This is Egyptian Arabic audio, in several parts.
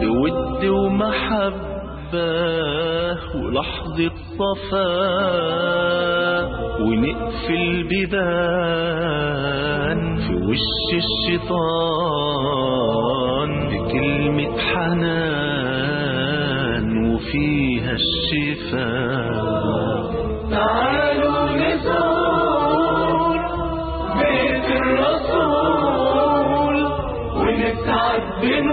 بود ومحبة ولحظة صفاء ونقفل بيبان في وش الشيطان بكلمة حنان وفيها الشفاء تعالوا نزور بيت الرسول ونسعد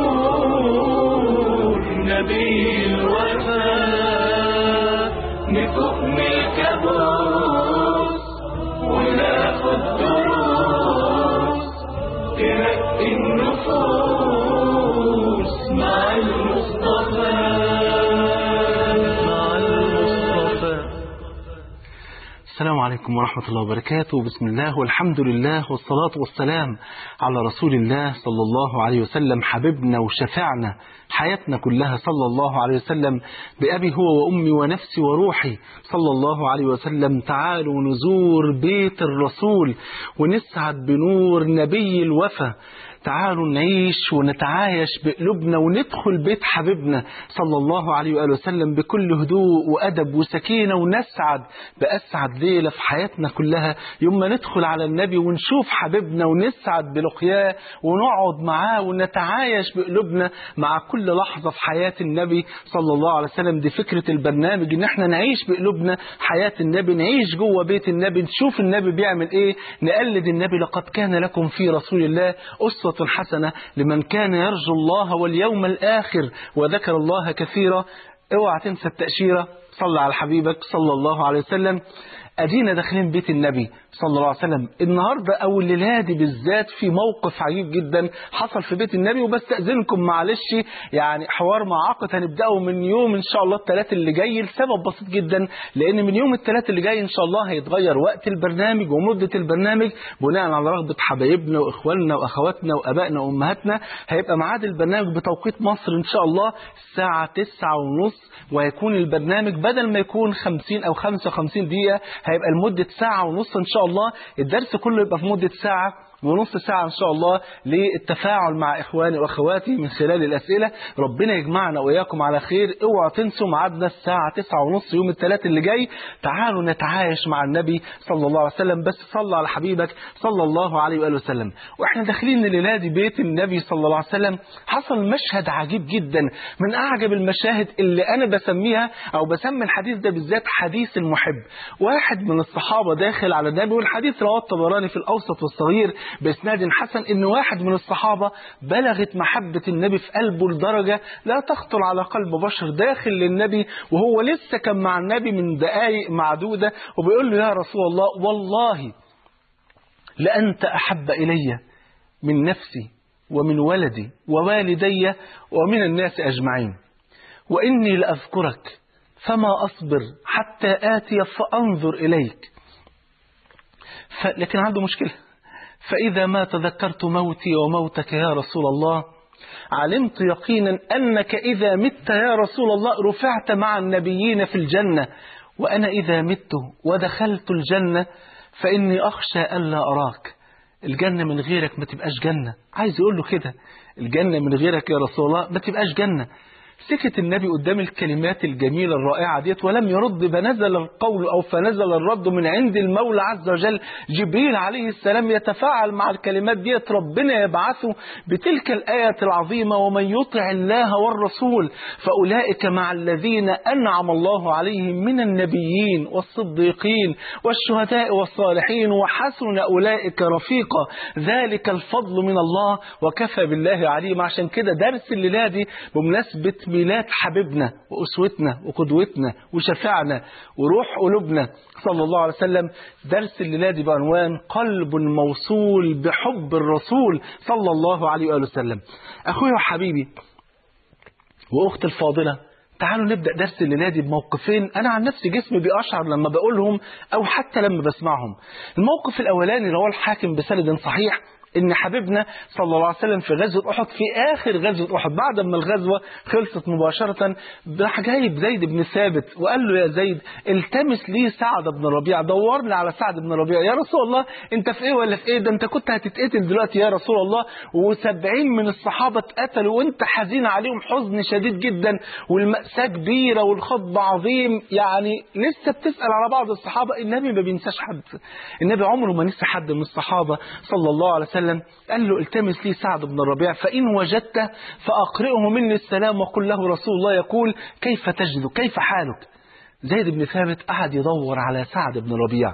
بنور نبي الوفاء نفوق من الكابوس وناخد دروس ترقي النفوس مع المصطفى مع المصطفى السلام عليكم ورحمة الله وبركاته بسم الله والحمد لله والصلاة والسلام على رسول الله صلى الله عليه وسلم حبيبنا وشفعنا حياتنا كلها صلى الله عليه وسلم بأبي هو وأمي ونفسي وروحي صلى الله عليه وسلم تعالوا نزور بيت الرسول ونسعد بنور نبي الوفا تعالوا نعيش ونتعايش بقلوبنا وندخل بيت حبيبنا صلى الله عليه وآله وسلم بكل هدوء وأدب وسكينة ونسعد بأسعد ليلة في حياتنا كلها يوم ما ندخل على النبي ونشوف حبيبنا ونسعد بلقياه ونقعد معاه ونتعايش بقلوبنا مع كل لحظة في حياة النبي صلى الله عليه وسلم دي فكرة البرنامج ان احنا نعيش بقلوبنا حياة النبي نعيش جوه بيت النبي نشوف النبي بيعمل ايه نقلد النبي لقد كان لكم في رسول الله أسوة حسنة لمن كان يرجو الله واليوم الآخر وذكر الله كثيرا اوعى تنسى التأشيرة صلى على حبيبك صلى الله عليه وسلم أدينا داخلين بيت النبي صلى الله عليه وسلم النهاردة أو الليلة دي بالذات في موقف عجيب جدا حصل في بيت النبي وبستأذنكم معلش يعني حوار معقد هنبدأه من يوم إن شاء الله الثلاث اللي جاي لسبب بسيط جدا لأن من يوم الثلاث اللي جاي إن شاء الله هيتغير وقت البرنامج ومدة البرنامج بناء على رغبة حبايبنا وإخواننا وأخواتنا وأبائنا وأمهاتنا هيبقى ميعاد البرنامج بتوقيت مصر إن شاء الله الساعة تسعة ونص وهيكون البرنامج بدل ما يكون 50 أو 55 دقيقة هيبقى لمدة ساعة ونص إن شاء الله الدرس كله يبقى في مدة ساعة ونص ساعة إن شاء الله للتفاعل مع إخواني وأخواتي من خلال الأسئلة ربنا يجمعنا وإياكم على خير اوعوا تنسوا ميعادنا الساعة تسعة ونص يوم الثلاث اللي جاي تعالوا نتعايش مع النبي صلى الله عليه وسلم بس صلى على حبيبك صلى الله عليه وآله وسلم وإحنا داخلين الليلة دي بيت النبي صلى الله عليه وسلم حصل مشهد عجيب جدا من أعجب المشاهد اللي أنا بسميها أو بسمي الحديث ده بالذات حديث المحب واحد من الصحابة داخل على النبي والحديث رواه الطبراني في الأوسط والصغير بإسناد حسن إن واحد من الصحابة بلغت محبة النبي في قلبه لدرجة لا تخطر على قلب بشر داخل للنبي وهو لسه كان مع النبي من دقائق معدودة وبيقول له يا رسول الله والله لأنت أحب إلي من نفسي ومن ولدي ووالدي ومن الناس أجمعين وإني لأذكرك فما أصبر حتى آتي فأنظر إليك ف... لكن عنده مشكلة فإذا ما تذكرت موتي وموتك يا رسول الله علمت يقينا أنك إذا مت يا رسول الله رفعت مع النبيين في الجنة وأنا إذا مت ودخلت الجنة فإني أخشى ألا أراك الجنة من غيرك ما تبقاش جنة عايز يقول له كده الجنة من غيرك يا رسول الله ما تبقاش جنة سكت النبي قدام الكلمات الجميلة الرائعة ديت ولم يرد فنزل القول أو فنزل الرد من عند المولى عز وجل جبريل عليه السلام يتفاعل مع الكلمات ديت ربنا يبعثه بتلك الآية العظيمة ومن يطع الله والرسول فأولئك مع الذين أنعم الله عليهم من النبيين والصديقين والشهداء والصالحين وحسن أولئك رفيقا ذلك الفضل من الله وكفى بالله عليم عشان كده درس الليلة دي بمناسبة ميلاد حبيبنا وأسوتنا وقدوتنا وشفعنا وروح قلوبنا صلى الله عليه وسلم درس الليلة دي بعنوان قلب موصول بحب الرسول صلى الله عليه وآله وسلم أخويا وحبيبي وأختي الفاضلة تعالوا نبدأ درس الليلة دي بموقفين أنا عن نفسي جسمي بيقشعر لما بقولهم أو حتى لما بسمعهم الموقف الأولاني رواه الحاكم بسند صحيح ان حبيبنا صلى الله عليه وسلم في غزوه احد في اخر غزوه احد بعد ما الغزوه خلصت مباشره راح جايب زيد بن ثابت وقال له يا زيد التمس لي سعد بن ربيع دورني على سعد بن ربيع يا رسول الله انت في ايه ولا في ايه ده انت كنت هتتقتل دلوقتي يا رسول الله وسبعين من الصحابه اتقتلوا وانت حزين عليهم حزن شديد جدا والمأساة كبيره والخطب عظيم يعني لسه بتسأل على بعض الصحابه النبي ما بينساش حد النبي عمره ما نسى حد من الصحابه صلى الله عليه وسلم قال له التمس لي سعد بن الربيع فإن وجدته فأقرئه مني السلام وقل له رسول الله يقول كيف تجد كيف حالك زيد بن ثابت قعد يدور على سعد بن ربيع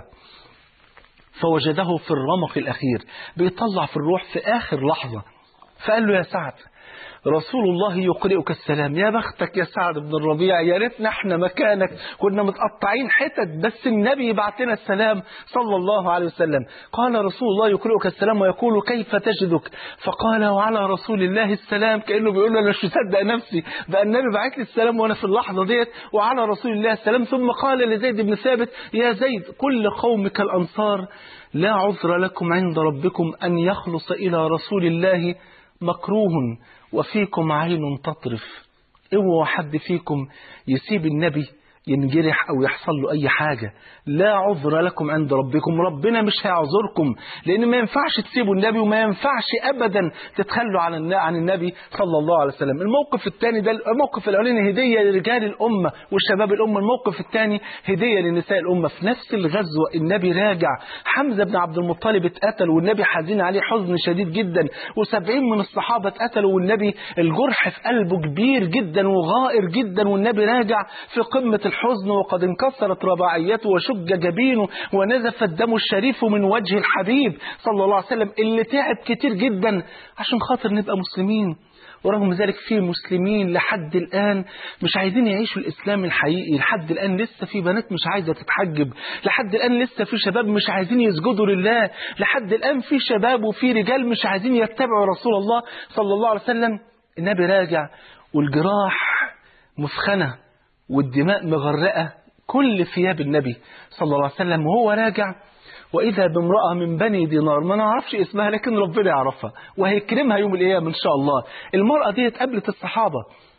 فوجده في الرمق الأخير بيطلع في الروح في آخر لحظة فقال له يا سعد رسول الله يقرئك السلام يا بختك يا سعد بن الربيع يا ريتنا احنا مكانك كنا متقطعين حتت بس النبي يبعت لنا السلام صلى الله عليه وسلم قال رسول الله يقرئك السلام ويقول كيف تجدك فقال وعلى رسول الله السلام كانه بيقول له انا مش مصدق نفسي بقى النبي بعت لي السلام وانا في اللحظه ديت وعلى رسول الله السلام ثم قال لزيد بن ثابت يا زيد كل قومك الانصار لا عذر لكم عند ربكم ان يخلص الى رسول الله مكروه وفيكم عين تطرف اوعوا حد فيكم يسيب النبي ينجرح او يحصل له اي حاجة لا عذر لكم عند ربكم ربنا مش هيعذركم لان ما ينفعش تسيبوا النبي وما ينفعش ابدا تتخلوا عن عن النبي صلى الله عليه وسلم الموقف الثاني ده الموقف الاولاني هدية لرجال الامة وشباب الامة الموقف الثاني هدية لنساء الامة في نفس الغزوة النبي راجع حمزة بن عبد المطلب اتقتل والنبي حزين عليه حزن شديد جدا وسبعين من الصحابة اتقتلوا والنبي الجرح في قلبه كبير جدا وغائر جدا والنبي راجع في قمة الحزن وقد انكسرت رباعيته وشج جبينه ونزف الدم الشريف من وجه الحبيب صلى الله عليه وسلم اللي تعب كتير جدا عشان خاطر نبقى مسلمين ورغم ذلك في مسلمين لحد الآن مش عايزين يعيشوا الإسلام الحقيقي لحد الآن لسه في بنات مش عايزة تتحجب لحد الآن لسه في شباب مش عايزين يسجدوا لله لحد الآن في شباب وفي رجال مش عايزين يتبعوا رسول الله صلى الله عليه وسلم النبي راجع والجراح مثخنة والدماء مغرقة كل ثياب النبي صلى الله عليه وسلم وهو راجع وإذا بامرأة من بني دينار ما نعرفش اسمها لكن ربنا يعرفها وهيكرمها يوم القيامة إن شاء الله المرأة دي قابلت الصحابة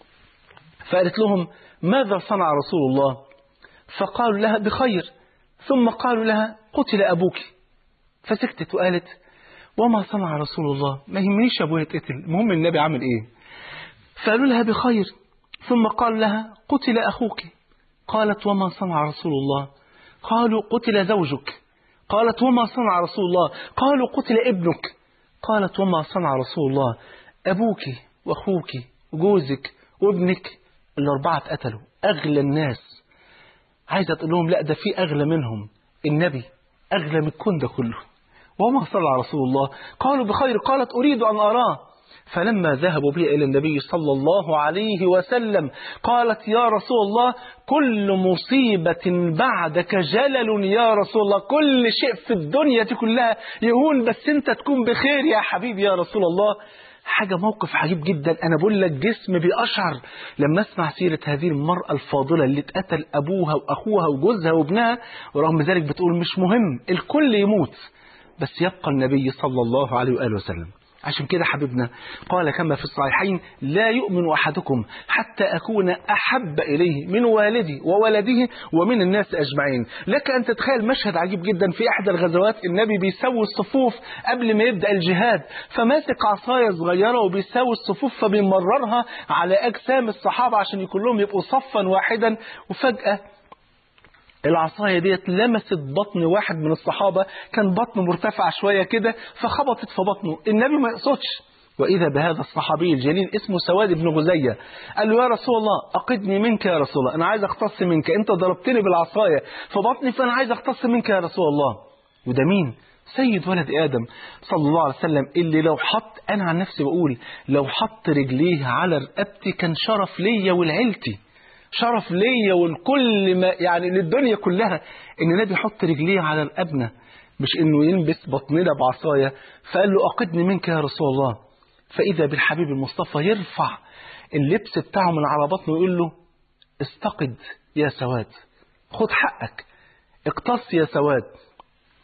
فقالت لهم ماذا صنع رسول الله فقالوا لها بخير ثم قالوا لها قتل أبوك فسكتت وقالت وما صنع رسول الله ما يهمنيش أبويا يتقتل المهم النبي عمل إيه فقالوا لها بخير ثم قال لها قتل أخوك قالت وما صنع رسول الله قالوا قتل زوجك قالت وما صنع رسول الله قالوا قتل ابنك قالت وما صنع رسول الله أبوك وأخوك وجوزك وابنك الأربعة اتقتلوا أغلى الناس عايزة تقول لهم لا ده في أغلى منهم النبي أغلى من الكون ده كله وما صنع رسول الله قالوا بخير قالت أريد أن أراه فلما ذهبوا به إلى النبي صلى الله عليه وسلم قالت يا رسول الله كل مصيبة بعدك جلل يا رسول الله كل شيء في الدنيا دي كلها يهون بس انت تكون بخير يا حبيبي يا رسول الله حاجة موقف عجيب جدا أنا بقول لك جسم بيقشعر لما أسمع سيرة هذه المرأة الفاضلة اللي اتقتل أبوها وأخوها وجوزها وابنها ورغم ذلك بتقول مش مهم الكل يموت بس يبقى النبي صلى الله عليه وآله وسلم عشان كده حبيبنا قال كما في الصحيحين لا يؤمن أحدكم حتى أكون أحب إليه من والدي وولده ومن الناس أجمعين لك أن تتخيل مشهد عجيب جدا في إحدى الغزوات النبي بيسوي الصفوف قبل ما يبدأ الجهاد فماسك عصاية صغيرة وبيسوي الصفوف فبيمررها على أجسام الصحابة عشان كلهم يبقوا صفا واحدا وفجأة العصاية ديت لمست بطن واحد من الصحابة كان بطنه مرتفع شوية كده فخبطت في بطنه النبي ما يقصدش وإذا بهذا الصحابي الجليل اسمه سواد بن غزية قال له يا رسول الله أقدني منك يا رسول الله أنا عايز أختص منك أنت ضربتني بالعصاية في بطني فأنا عايز أختص منك يا رسول الله وده مين سيد ولد آدم صلى الله عليه وسلم اللي لو حط أنا عن نفسي بقول لو حط رجليه على رقبتي كان شرف ليا ولعيلتي شرف ليا والكل ما يعني للدنيا كلها ان النبي يحط رجليه على رقبنا مش انه يلبس بطننا بعصايه فقال له اقدني منك يا رسول الله فاذا بالحبيب المصطفى يرفع اللبس بتاعه من على بطنه ويقول له استقد يا سواد خد حقك اقتص يا سواد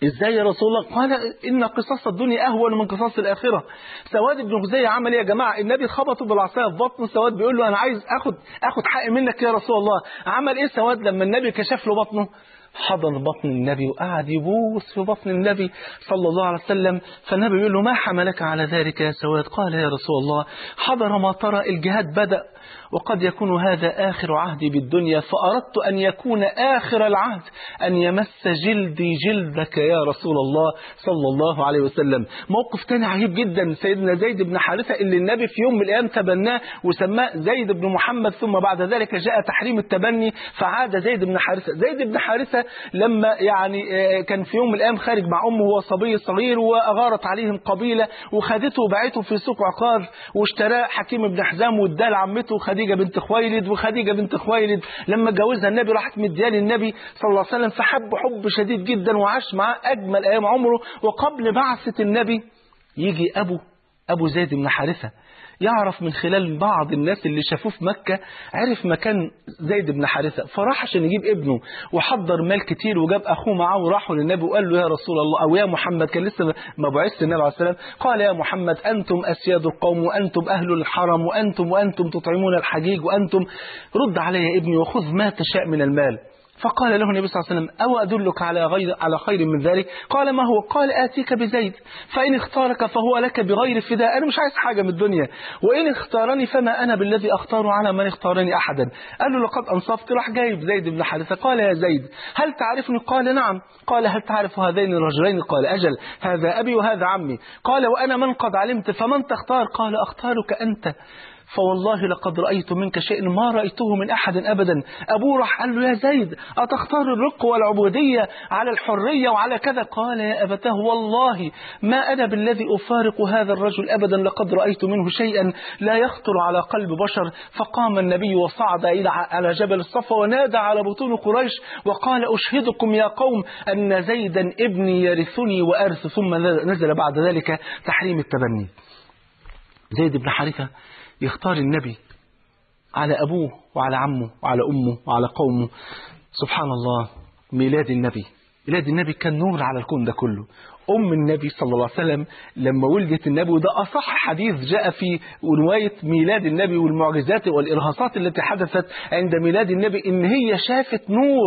ازاي يا رسول الله قال ان قصاص الدنيا اهون من قصاص الاخره سواد بن غزية عمل ايه يا جماعه النبي خبطه بالعصايه في بطنه سواد بيقول له انا عايز اخد اخد حق منك يا رسول الله عمل ايه سواد لما النبي كشف له بطنه حضن بطن النبي وقعد يبوس في بطن النبي صلى الله عليه وسلم فالنبي يقول له ما حملك على ذلك يا سواد قال يا رسول الله حضر ما ترى الجهاد بدأ وقد يكون هذا آخر عهدي بالدنيا فأردت أن يكون آخر العهد أن يمس جلدي جلدك يا رسول الله صلى الله عليه وسلم موقف تاني عجيب جدا سيدنا زيد بن حارثة اللي النبي في يوم من الأيام تبناه وسماه زيد بن محمد ثم بعد ذلك جاء تحريم التبني فعاد زيد بن حارثة زيد بن حارثة لما يعني كان في يوم من الأيام خارج مع أمه وهو صبي صغير وأغارت عليهم قبيلة وخدته وباعته في سوق عقار واشتراه حكيم بن حزام واداه لعمته خديجة بنت خويلد وخديجة بنت خويلد لما اتجوزها النبي راحت مديها للنبي صلى الله عليه وسلم فحب حب شديد جدا وعاش معاه أجمل أيام عمره وقبل بعثة النبي يجي أبو أبو زيد بن حارثة يعرف من خلال بعض الناس اللي شافوه في مكة عرف مكان زيد بن حارثة فراح عشان يجيب ابنه وحضر مال كتير وجاب أخوه معاه وراحوا للنبي وقال له يا رسول الله أو يا محمد كان لسه ما بعث النبي عليه السلام قال يا محمد أنتم أسياد القوم وأنتم أهل الحرم وأنتم وأنتم تطعمون الحجيج وأنتم رد علي يا ابني وخذ ما تشاء من المال فقال له النبي صلى الله عليه وسلم أو أدلك على غير على خير من ذلك قال ما هو قال آتيك بزيد فإن اختارك فهو لك بغير فداء أنا مش عايز حاجة من الدنيا وإن اختارني فما أنا بالذي أختار على من اختارني أحدا قال له لقد أنصفت راح جايب زيد بن حارثة قال يا زيد هل تعرفني قال نعم قال هل تعرف هذين الرجلين قال أجل هذا أبي وهذا عمي قال وأنا من قد علمت فمن تختار قال أختارك أنت فوالله لقد رأيت منك شيء ما رأيته من أحد أبدا أبوه راح قال له يا زيد أتختار الرق والعبودية على الحرية وعلى كذا قال يا أبتاه والله ما أنا بالذي أفارق هذا الرجل أبدا لقد رأيت منه شيئا لا يخطر على قلب بشر فقام النبي وصعد إلى على جبل الصفا ونادى على بطون قريش وقال أشهدكم يا قوم أن زيدا ابني يرثني وأرث ثم نزل بعد ذلك تحريم التبني زيد بن حارثة يختار النبي على أبوه وعلى عمه وعلى أمه وعلى قومه سبحان الله ميلاد النبي ميلاد النبي كان نور على الكون ده كله أم النبي صلى الله عليه وسلم لما ولدت النبي وده أصح حديث جاء في رواية ميلاد النبي والمعجزات والإرهاصات التي حدثت عند ميلاد النبي إن هي شافت نور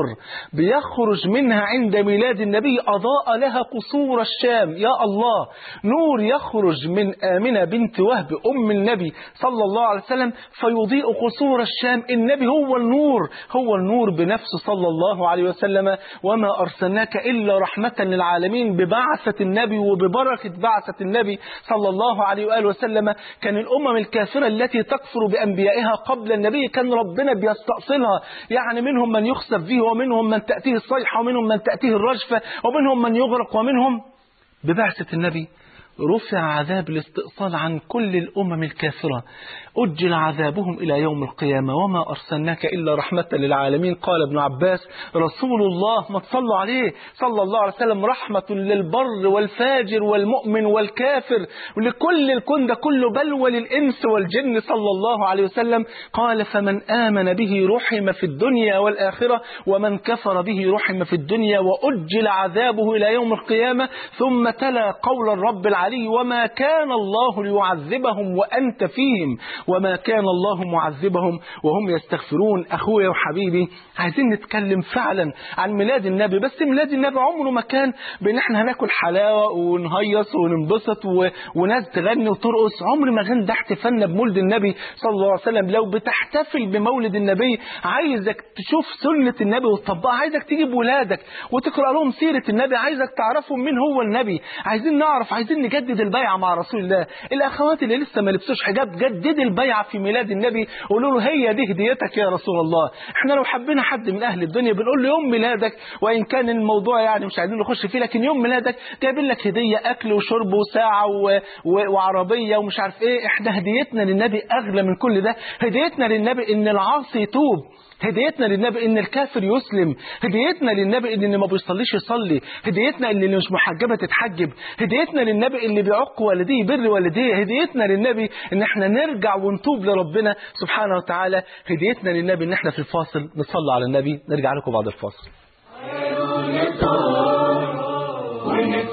بيخرج منها عند ميلاد النبي أضاء لها قصور الشام يا الله نور يخرج من آمنة بنت وهب أم النبي صلى الله عليه وسلم فيضيء قصور الشام النبي هو النور هو النور بنفسه صلى الله عليه وسلم وما أرسلناك إلا رحمة للعالمين ببعث بعثة النبي وببركة بعثة النبي صلى الله عليه وآله وسلم كان الأمم الكافرة التي تكفر بأنبيائها قبل النبي كان ربنا بيستأصلها يعني منهم من يخسف فيه ومنهم من تأتيه الصيحة ومنهم من تأتيه الرجفة ومنهم من يغرق ومنهم ببعثة النبي رفع عذاب الاستئصال عن كل الأمم الكافرة أجل عذابهم إلى يوم القيامة وما أرسلناك إلا رحمة للعالمين قال ابن عباس رسول الله ما تصلوا عليه صلى الله عليه وسلم رحمة للبر والفاجر والمؤمن والكافر ولكل الكون ده كله بل وللإنس والجن صلى الله عليه وسلم قال فمن آمن به رحم في الدنيا والآخرة ومن كفر به رحم في الدنيا وأجل عذابه إلى يوم القيامة ثم تلا قول الرب العلي وما كان الله ليعذبهم وأنت فيهم وما كان الله معذبهم وهم يستغفرون أخويا وحبيبي عايزين نتكلم فعلا عن ميلاد النبي بس ميلاد النبي عمره ما كان بان احنا هناكل حلاوة ونهيص وننبسط و... وناس تغني وترقص عمر ما كان ده احتفالنا بمولد النبي صلى الله عليه وسلم لو بتحتفل بمولد النبي عايزك تشوف سنة النبي وتطبقها عايزك تجيب ولادك وتقرأ لهم سيرة النبي عايزك تعرفهم مين هو النبي عايزين نعرف عايزين نجدد البيعة مع رسول الله الأخوات اللي لسه ما لبسوش حجاب جدد البيعة في ميلاد النبي قولوا له هي دي هديتك يا رسول الله احنا لو حبينا حد من أهل الدنيا بنقول له يوم ميلادك وإن كان الموضوع يعني مش عايزين نخش فيه لكن يوم ميلادك جايبين لك هدية أكل وشرب وساعة و... و... وعربية ومش عارف إيه احنا هديتنا للنبي أغلى من كل ده هديتنا للنبي إن العاصي يتوب هديتنا للنبي ان الكافر يسلم هديتنا للنبي ان اللي ما بيصليش يصلي هديتنا ان اللي مش محجبه تتحجب هديتنا للنبي اللي بيعق والديه يبر والديه هديتنا للنبي ان احنا نرجع ونتوب لربنا سبحانه وتعالى هديتنا للنبي ان احنا في الفاصل نصلي على النبي نرجع لكم بعد الفاصل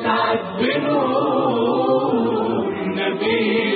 ونسعد بنور نبي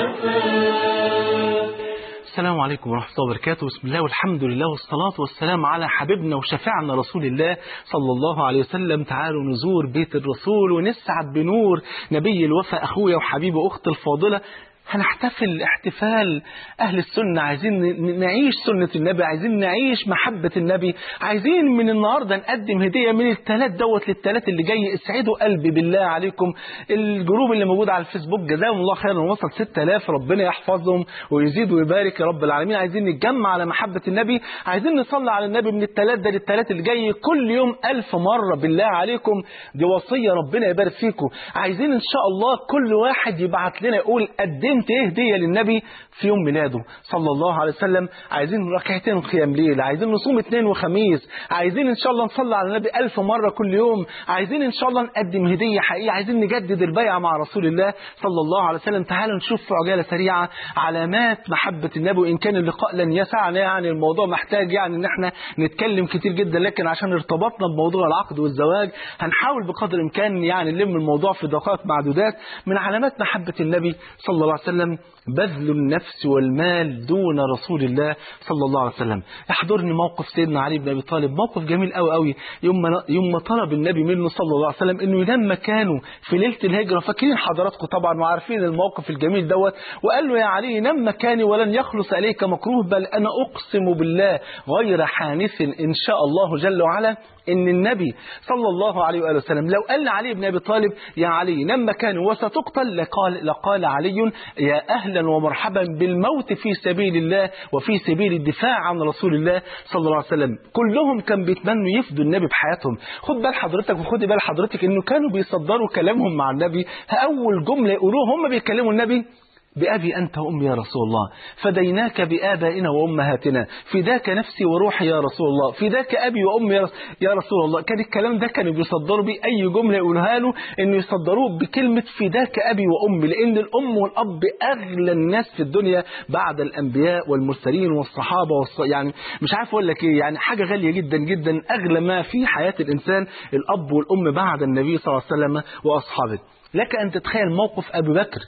الوفاء السلام عليكم ورحمة الله وبركاته بسم الله والحمد لله والصلاة والسلام على حبيبنا وشفيعنا رسول الله صلى الله عليه وسلم تعالوا نزور بيت الرسول ونسعد بنور نبي الوفاء أخويا وحبيبي أخت الفاضلة هنحتفل احتفال أهل السنة عايزين ن- نعيش سنة النبي عايزين نعيش محبة النبي عايزين من النهاردة نقدم هدية من التلات دوت للتلات اللي جاي اسعدوا قلبي بالله عليكم الجروب اللي موجود على الفيسبوك جزاهم الله خيرا وصل 6000 ربنا يحفظهم ويزيد ويبارك يا رب العالمين عايزين نتجمع على محبة النبي عايزين نصلي على النبي من التلات ده للتلات اللي جاي كل يوم ألف مرة بالله عليكم دي وصية ربنا يبارك فيكم عايزين إن شاء الله كل واحد يبعت لنا يقول قدمت إيه هدية للنبي في يوم ميلاده صلى الله عليه وسلم عايزين ركعتين قيام ليل عايزين نصوم اثنين وخميس عايزين إن شاء الله نصلي على النبي ألف مرة كل يوم عايزين إن شاء الله نقدم هدية حقيقية عايزين نجدد البيعة مع رسول الله صلى الله عليه وسلم تعالوا نشوف في عجالة سريعة علامات محبة النبي وإن كان اللقاء لن يسعنا يعني الموضوع محتاج يعني إن احنا نتكلم كتير جدا لكن عشان ارتبطنا بموضوع العقد والزواج هنحاول بقدر الإمكان يعني نلم الموضوع في دقائق معدودات من علامات محبة النبي صلى الله عليه وسلم بذل النفس والمال دون رسول الله صلى الله عليه وسلم يحضرني موقف سيدنا علي بن ابي طالب موقف جميل قوي قوي يوم ما يوم ما طلب النبي منه صلى الله عليه وسلم انه ينام مكانه في ليله الهجره فاكرين حضراتكم طبعا وعارفين الموقف الجميل دوت وقال له يا علي نم مكاني ولن يخلص اليك مكروه بل انا اقسم بالله غير حانث ان شاء الله جل وعلا ان النبي صلى الله عليه واله وسلم لو قال لعلي بن ابي طالب يا علي نم مكانه وستقتل لقال لقال علي يا اهلا ومرحبا بالموت في سبيل الله وفي سبيل الدفاع عن رسول الله صلى الله عليه وسلم كلهم كان بيتمنوا يفدوا النبي بحياتهم خد بال حضرتك وخدي بال حضرتك انه كانوا بيصدروا كلامهم مع النبي اول جمله يقولوها هم بيكلموا النبي بأبي أنت وأمي يا رسول الله فديناك بآبائنا وأمهاتنا فداك نفسي وروحي يا رسول الله فداك أبي وأمي يا رس- يا رسول الله كان الكلام ده كانوا بيصدروا بيه أي جملة يقولها له إنه يصدروه بكلمة فداك أبي وأمي لأن الأم والأب أغلى الناس في الدنيا بعد الأنبياء والمرسلين والصحابة والص... يعني مش عارف أقول لك إيه يعني حاجة غالية جدا جدا أغلى ما في حياة الإنسان الأب والأم بعد النبي صلى الله عليه وسلم وأصحابه لك أن تتخيل موقف أبي بكر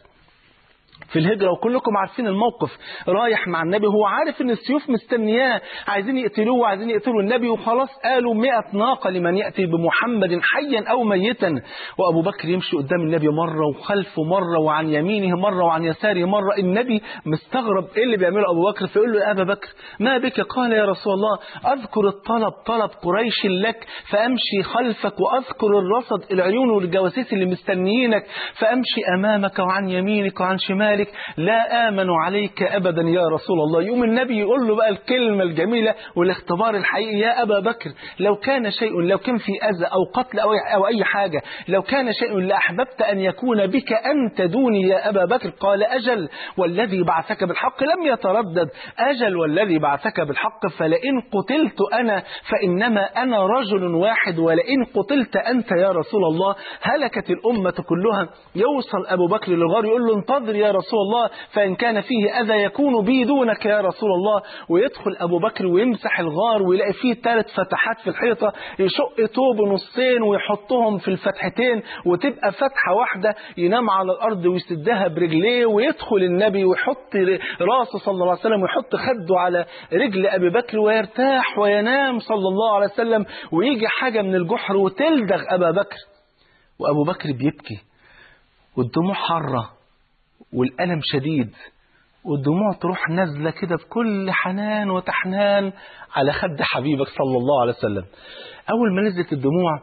في الهجرة وكلكم عارفين الموقف رايح مع النبي هو عارف ان السيوف مستنياه عايزين يقتلوه وعايزين يقتلوا النبي وخلاص قالوا مئة ناقة لمن يأتي بمحمد حيا أو ميتا وأبو بكر يمشي قدام النبي مرة وخلفه مرة وعن يمينه مرة وعن يساره مرة النبي مستغرب ايه اللي بيعمله أبو بكر فيقول له يا أبا بكر ما بك قال يا رسول الله أذكر الطلب طلب قريش لك فأمشي خلفك وأذكر الرصد العيون والجواسيس اللي مستنيينك فأمشي أمامك وعن يمينك وعن شمالك لا آمن عليك أبدا يا رسول الله يوم النبي يقول له بقى الكلمة الجميلة والاختبار الحقيقي يا أبا بكر لو كان شيء لو كان في أذى أو قتل أو أو أي حاجة لو كان شيء لأحببت أن يكون بك أنت دوني يا أبا بكر قال أجل والذي بعثك بالحق لم يتردد أجل والذي بعثك بالحق فلئن قتلت أنا فإنما أنا رجل واحد ولئن قتلت أنت يا رسول الله هلكت الأمة كلها يوصل أبو بكر للغار يقول له انتظر يا رسول الله فإن كان فيه أذى يكون بي دونك يا رسول الله ويدخل أبو بكر ويمسح الغار ويلاقي فيه ثلاث فتحات في الحيطة يشق توب نصين ويحطهم في الفتحتين وتبقى فتحة واحدة ينام على الأرض ويسدها برجليه ويدخل النبي ويحط راسه صلى الله عليه وسلم ويحط خده على رجل أبي بكر ويرتاح وينام صلى الله عليه وسلم ويجي حاجة من الجحر وتلدغ أبا بكر وأبو بكر بيبكي والدموع حرة والألم شديد والدموع تروح نازلة كده بكل حنان وتحنان على خد حبيبك صلى الله عليه وسلم أول ما نزلت الدموع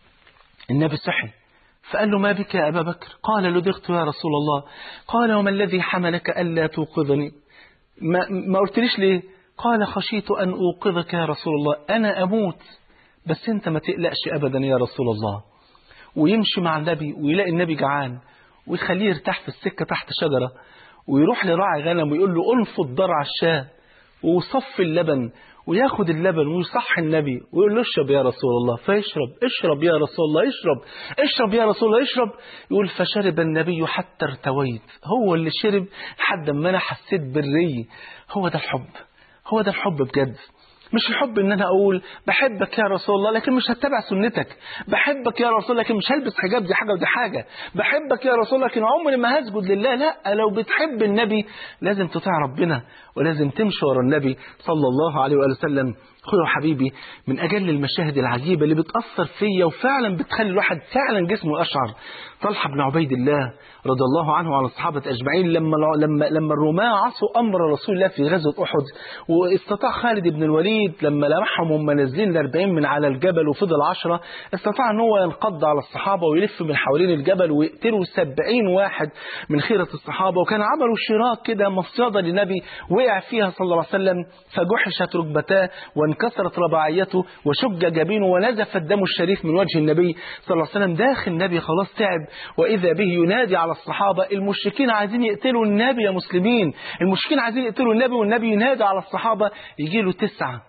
النبي صحي فقال له ما بك يا أبا بكر قال لدغت يا رسول الله قال وما الذي حملك ألا توقظني ما, ما قلتليش ليه قال خشيت أن أوقظك يا رسول الله أنا أموت بس أنت ما تقلقش أبدا يا رسول الله ويمشي مع النبي ويلاقي النبي جعان ويخليه يرتاح في السكة تحت شجرة ويروح لراعي غنم ويقول له انفض ضرع الشاة وصف اللبن وياخد اللبن ويصح النبي ويقول له اشرب يا رسول الله فيشرب اشرب يا رسول الله اشرب اشرب يا رسول الله اشرب يقول فشرب النبي حتى ارتويت هو اللي شرب لحد ما انا حسيت بالري هو ده الحب هو ده الحب بجد مش الحب ان انا اقول بحبك يا رسول الله لكن مش هتبع سنتك بحبك يا رسول الله لكن مش هلبس حجاب دي حاجه ودي حاجه بحبك يا رسول الله لكن عمري ما هسجد لله لا لو بتحب النبي لازم تطيع ربنا ولازم تمشي ورا النبي صلى الله عليه واله وسلم اخويا وحبيبي من اجل المشاهد العجيبه اللي بتاثر فيا وفعلا بتخلي الواحد فعلا جسمه اشعر طلحه بن عبيد الله رضي الله عنه وعن الصحابه اجمعين لما لما لما الرومان عصوا امر رسول الله في غزوه احد واستطاع خالد بن الوليد لما لمحهم هم نازلين ل 40 من على الجبل وفضل 10 استطاع ان هو ينقض على الصحابه ويلف من حوالين الجبل ويقتلوا 70 واحد من خيره الصحابه وكان عملوا شراك كده مصيده للنبي وقع فيها صلى الله عليه وسلم فجحشت ركبتاه وانكسرت رباعيته وشج جبينه ونزف الدم الشريف من وجه النبي صلى الله عليه وسلم داخل النبي خلاص تعب واذا به ينادي على الصحابه المشركين عايزين يقتلوا النبي يا مسلمين المشركين عايزين يقتلوا النبي والنبي ينادي على الصحابه يجي له تسعه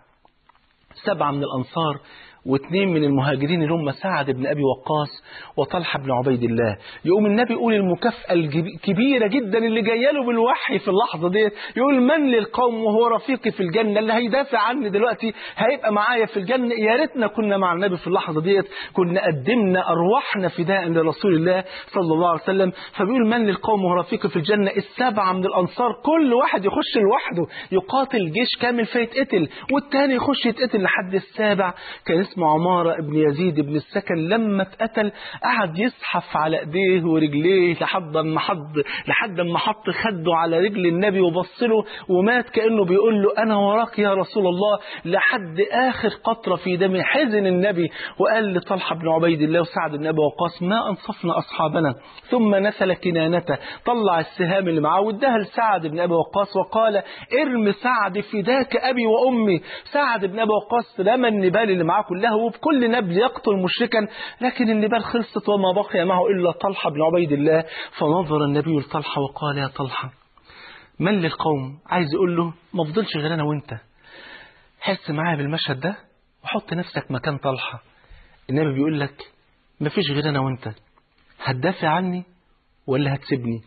سبعه من الانصار واثنين من المهاجرين اللي هم سعد بن ابي وقاص وطلحه بن عبيد الله يقوم النبي يقول المكافاه الكبيره جدا اللي جايه له بالوحي في اللحظه ديت يقول من للقوم وهو رفيقي في الجنه اللي هيدافع عني دلوقتي هيبقى معايا في الجنه يا ريتنا كنا مع النبي في اللحظه ديت كنا قدمنا ارواحنا فداء لرسول الله صلى الله عليه وسلم فبيقول من للقوم وهو رفيقي في الجنه السبعه من الانصار كل واحد يخش لوحده يقاتل جيش كامل فيتقتل والتاني يخش يتقتل لحد السابع كان اسمه عمارة ابن يزيد ابن السكن لما اتقتل قعد يزحف على ايديه ورجليه لحد ما حط لحد ما حط خده على رجل النبي وبص له ومات كانه بيقول له انا وراك يا رسول الله لحد اخر قطره في دمه حزن النبي وقال لطلحه بن عبيد الله وسعد بن ابي وقاص ما انصفنا اصحابنا ثم نسل كنانته طلع السهام اللي معاه واداها لسعد بن ابي وقاص وقال ارم سعد فداك ابي وامي سعد بن ابي وقاص رمى النبال اللي معاه كلها وبكل نبل يقتل مشركا لكن النبال خلصت وما بقي معه إلا طلحة بن عبيد الله فنظر النبي لطلحة وقال يا طلحة من للقوم عايز يقول له ما فضلش غير أنا وانت حس معايا بالمشهد ده وحط نفسك مكان طلحة النبي بيقول لك ما فيش غير أنا وانت هتدافع عني ولا هتسيبني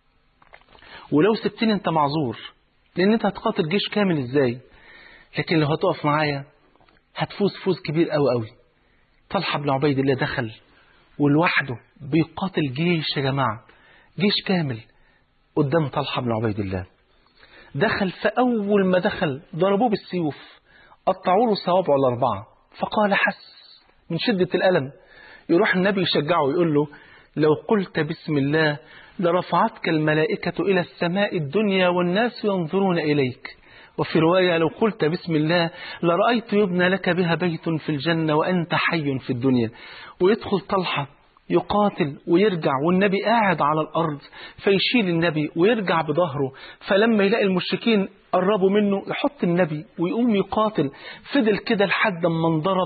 ولو سبتني انت معذور لان انت هتقاتل جيش كامل ازاي لكن لو هتقف معايا هتفوز فوز كبير قوي قوي طلحة بن عبيد الله دخل ولوحده بيقاتل جيش يا جماعة جيش كامل قدام طلحة بن عبيد الله دخل فأول ما دخل ضربوه بالسيوف قطعوا له صوابعه الأربعة فقال حس من شدة الألم يروح النبي يشجعه ويقول له لو قلت بسم الله لرفعتك الملائكة إلى السماء الدنيا والناس ينظرون إليك وفي رواية لو قلت بسم الله لرأيت يبنى لك بها بيت في الجنة وأنت حي في الدنيا ويدخل طلحة يقاتل ويرجع والنبي قاعد على الأرض فيشيل النبي ويرجع بظهره فلما يلاقي المشركين قربوا منه يحط النبي ويقوم يقاتل فضل كده لحد ما انضرب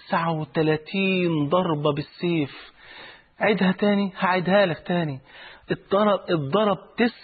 39 ضربة بالسيف عيدها تاني هعيدها لك تاني اتضرب اتضرب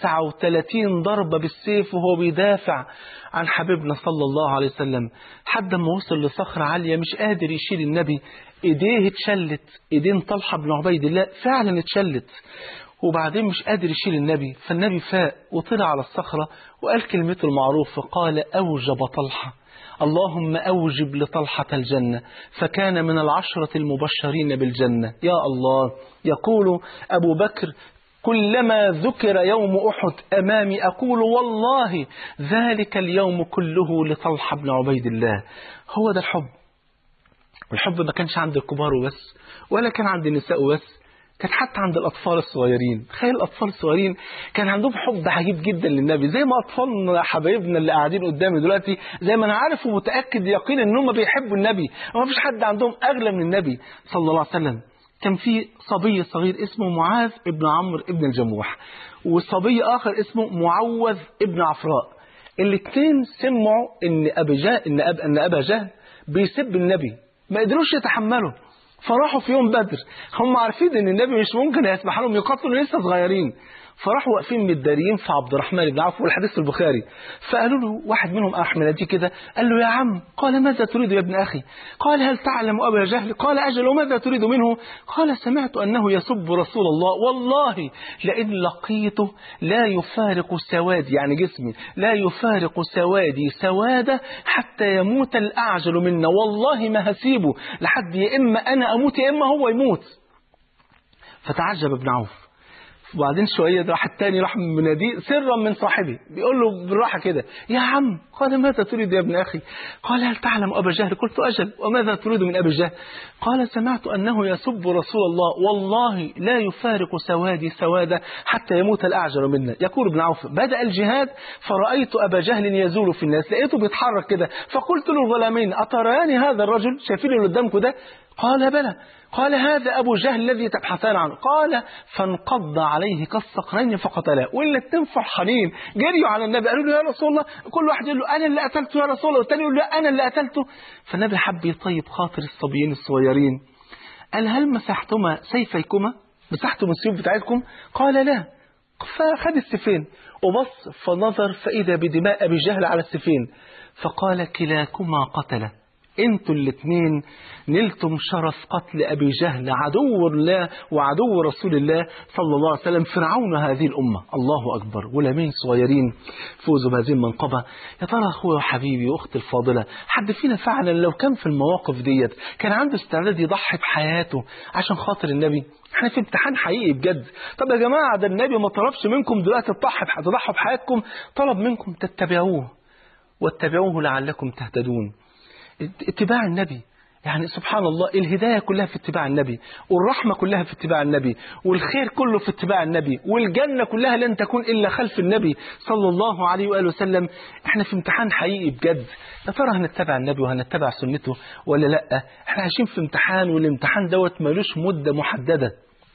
39 ضربة بالسيف وهو بيدافع عن حبيبنا صلى الله عليه وسلم حد ما وصل لصخرة عالية مش قادر يشيل النبي ايديه اتشلت ايدين طلحة بن عبيد الله فعلا اتشلت وبعدين مش قادر يشيل النبي فالنبي فاق وطلع على الصخرة وقال كلمته المعروفة قال أوجب طلحة اللهم أوجب لطلحة الجنة فكان من العشرة المبشرين بالجنة يا الله يقول أبو بكر كلما ذكر يوم أحد أمامي أقول والله ذلك اليوم كله لطلحة بن عبيد الله هو ده الحب والحب ما كانش عند الكبار وبس ولا كان عند النساء وبس كان حتى عند الأطفال الصغيرين تخيل الأطفال الصغيرين كان عندهم حب عجيب جدا للنبي زي ما أطفالنا حبايبنا اللي قاعدين قدامي دلوقتي زي ما أنا عارف ومتأكد يقينا إن هم بيحبوا النبي وما فيش حد عندهم أغلى من النبي صلى الله عليه وسلم كان في صبي صغير اسمه معاذ ابن عمرو ابن الجموح وصبي آخر اسمه معوذ ابن عفراء الاثنين سمعوا ان ابي جهل ان أب ان ابا جهل بيسب النبي ما قدروش يتحملوا فراحوا في يوم بدر هم عارفين ان النبي مش ممكن يسمح لهم يقاتلوا لسه صغيرين فراحوا واقفين متداريين في عبد الرحمن بن عوف والحديث البخاري فقالوا له واحد منهم احمد دي كده قال له يا عم قال ماذا تريد يا ابن اخي قال هل تعلم ابا جهل قال اجل وماذا تريد منه قال سمعت انه يسب رسول الله والله لئن لقيته لا يفارق سوادي يعني جسمي لا يفارق سوادي سواده حتى يموت الاعجل منا والله ما هسيبه لحد يا اما انا اموت يا اما هو يموت فتعجب ابن عوف وبعدين شوية راح التاني راح مناديه سرا من صاحبه بيقول له بالراحة كده يا عم قال ماذا تريد يا ابن أخي قال هل تعلم أبا جهل قلت أجل وماذا تريد من أبي جهل قال سمعت أنه يسب رسول الله والله لا يفارق سوادي سوادا حتى يموت الأعجل منا يقول ابن عوف بدأ الجهاد فرأيت أبا جهل يزول في الناس لقيته بيتحرك كده فقلت للغلامين أتريان هذا الرجل شايفين اللي قدامكم ده قال بلى قال هذا أبو جهل الذي تبحثان عنه قال فانقض عليه كالصقرين فقتلاه والاتنين فرحانين جريوا على النبي قالوا له يا رسول الله كل واحد يقول له أنا اللي قتلته يا رسول الله والتاني يقول له أنا اللي قتلته فالنبي حب يطيب خاطر الصبيين الصغيرين قال هل مسحتما سيفيكما مسحتم السيوف بتاعتكم قال لا فأخذ السيفين وبص فنظر فإذا بدماء أبي جهل على السيفين فقال كلاكما قتله انتوا الاثنين نلتم شرف قتل ابي جهل عدو الله وعدو رسول الله صلى الله عليه وسلم فرعون هذه الامه الله اكبر ولمين صغيرين فوزوا بهذه المنقبه يا ترى اخويا وحبيبي واختي الفاضله حد فينا فعلا لو كان في المواقف ديت كان عنده استعداد يضحي بحياته عشان خاطر النبي احنا في امتحان حقيقي بجد طب يا جماعه ده النبي ما طلبش منكم دلوقتي تضحي تضحوا بحياتكم طلب منكم تتبعوه واتبعوه لعلكم تهتدون اتباع النبي يعني سبحان الله الهداية كلها في اتباع النبي والرحمة كلها في اتباع النبي والخير كله في اتباع النبي والجنة كلها لن تكون إلا خلف النبي صلى الله عليه وآله وسلم احنا في امتحان حقيقي بجد يا ترى هنتبع النبي وهنتبع سنته ولا لا احنا عايشين في امتحان والامتحان دوت ملوش مدة محددة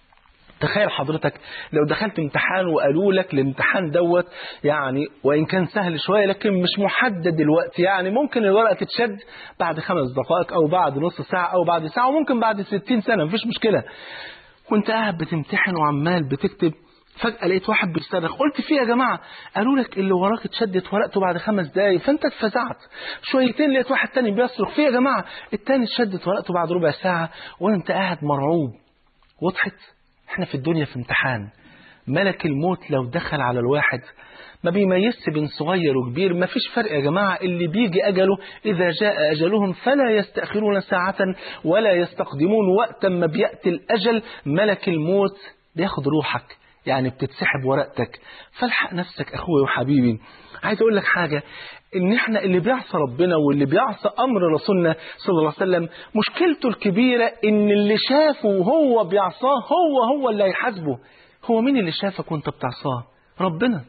تخيل حضرتك لو دخلت امتحان وقالوا لك الامتحان دوت يعني وإن كان سهل شوية لكن مش محدد الوقت يعني ممكن الورقة تتشد بعد خمس دقائق أو بعد نص ساعة أو بعد ساعة وممكن بعد ستين سنة مفيش مشكلة وانت قاعد بتمتحن وعمال بتكتب فجأة لقيت واحد بيصرخ قلت فيه يا جماعة قالوا لك اللي وراك اتشدت ورقته بعد خمس دقايق فانت اتفزعت شويتين لقيت واحد تاني بيصرخ فيه يا جماعة التاني اتشدت ورقته بعد ربع ساعة وانت قاعد مرعوب وضحت احنا في الدنيا في امتحان ملك الموت لو دخل على الواحد ما بيميزش بين صغير وكبير ما فيش فرق يا جماعة اللي بيجي أجله إذا جاء أجلهم فلا يستأخرون ساعة ولا يستقدمون وقتا ما بيأتي الأجل ملك الموت بياخد روحك يعني بتتسحب ورقتك فالحق نفسك أخوي وحبيبي عايز أقول لك حاجة ان احنا اللي بيعصى ربنا واللي بيعصى امر رسولنا صلى الله عليه وسلم مشكلته الكبيرة ان اللي شافه وهو بيعصاه هو هو اللي هيحاسبه هو مين اللي شافك وانت بتعصاه ربنا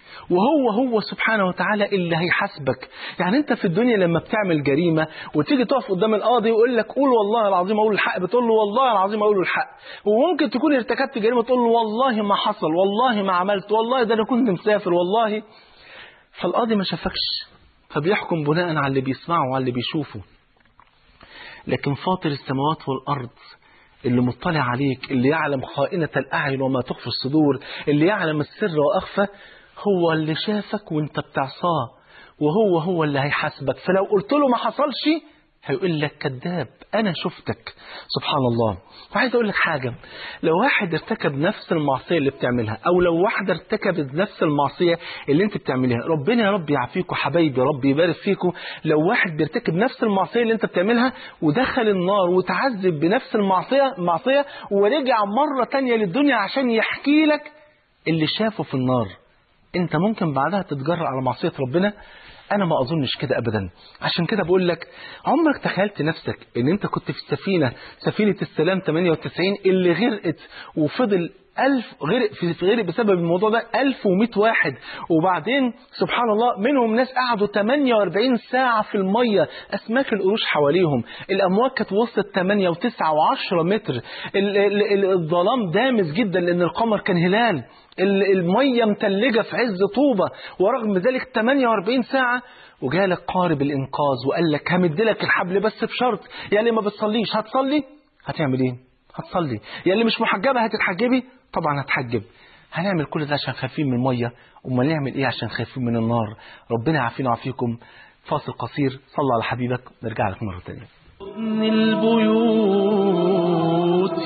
وهو هو سبحانه وتعالى اللي هيحاسبك يعني انت في الدنيا لما بتعمل جريمة وتيجي تقف قدام القاضي ويقول لك قول والله العظيم اقول الحق بتقول له والله العظيم اقول الحق وممكن تكون ارتكبت جريمة تقول له والله ما حصل والله ما عملت والله ده انا كنت مسافر والله فالقاضي ما شافكش فبيحكم بناء على اللي بيسمعه وعلى اللي بيشوفه لكن فاطر السماوات والأرض اللي مطلع عليك اللي يعلم خائنة الأعين وما تخفي الصدور اللي يعلم السر وأخفى هو اللي شافك وانت بتعصاه وهو هو اللي هيحاسبك فلو قلت له ما حصلش هيقول لك كذاب انا شفتك سبحان الله وعايز اقول لك حاجه لو واحد ارتكب نفس المعصيه اللي بتعملها او لو واحده ارتكبت نفس المعصيه اللي انت بتعملها ربنا يا رب يعافيكم حبايبي رب يبارك فيكم لو واحد بيرتكب نفس المعصيه اللي انت بتعملها ودخل النار وتعذب بنفس المعصيه معصيه ورجع مره تانية للدنيا عشان يحكي لك اللي شافه في النار انت ممكن بعدها تتجرأ على معصيه ربنا انا ما اظنش كده ابدا عشان كده بقول لك عمرك تخيلت نفسك ان انت كنت في السفينه سفينه السلام 98 اللي غرقت وفضل ألف غرق في غرق بسبب الموضوع ده 1100 واحد وبعدين سبحان الله منهم ناس قعدوا 48 ساعة في المية أسماك القروش حواليهم الأمواج كانت وصلت 8 و9 و10 متر ال- ال- ال- الظلام دامس جدا لأن القمر كان هلال ال- المية متلجة في عز طوبة ورغم ذلك 48 ساعة وجالك قارب الإنقاذ وقال لك همدلك الحبل بس بشرط يعني ما بتصليش هتصلي هتعمل ايه هتصلي يا اللي مش محجبة هتتحجبي طبعا هتحجب هنعمل كل ده عشان خايفين من الميه امال نعمل ايه عشان خايفين من النار ربنا يعافينا ويعافيكم فاصل قصير صلى على حبيبك نرجع لك مره ثانيه من البيوت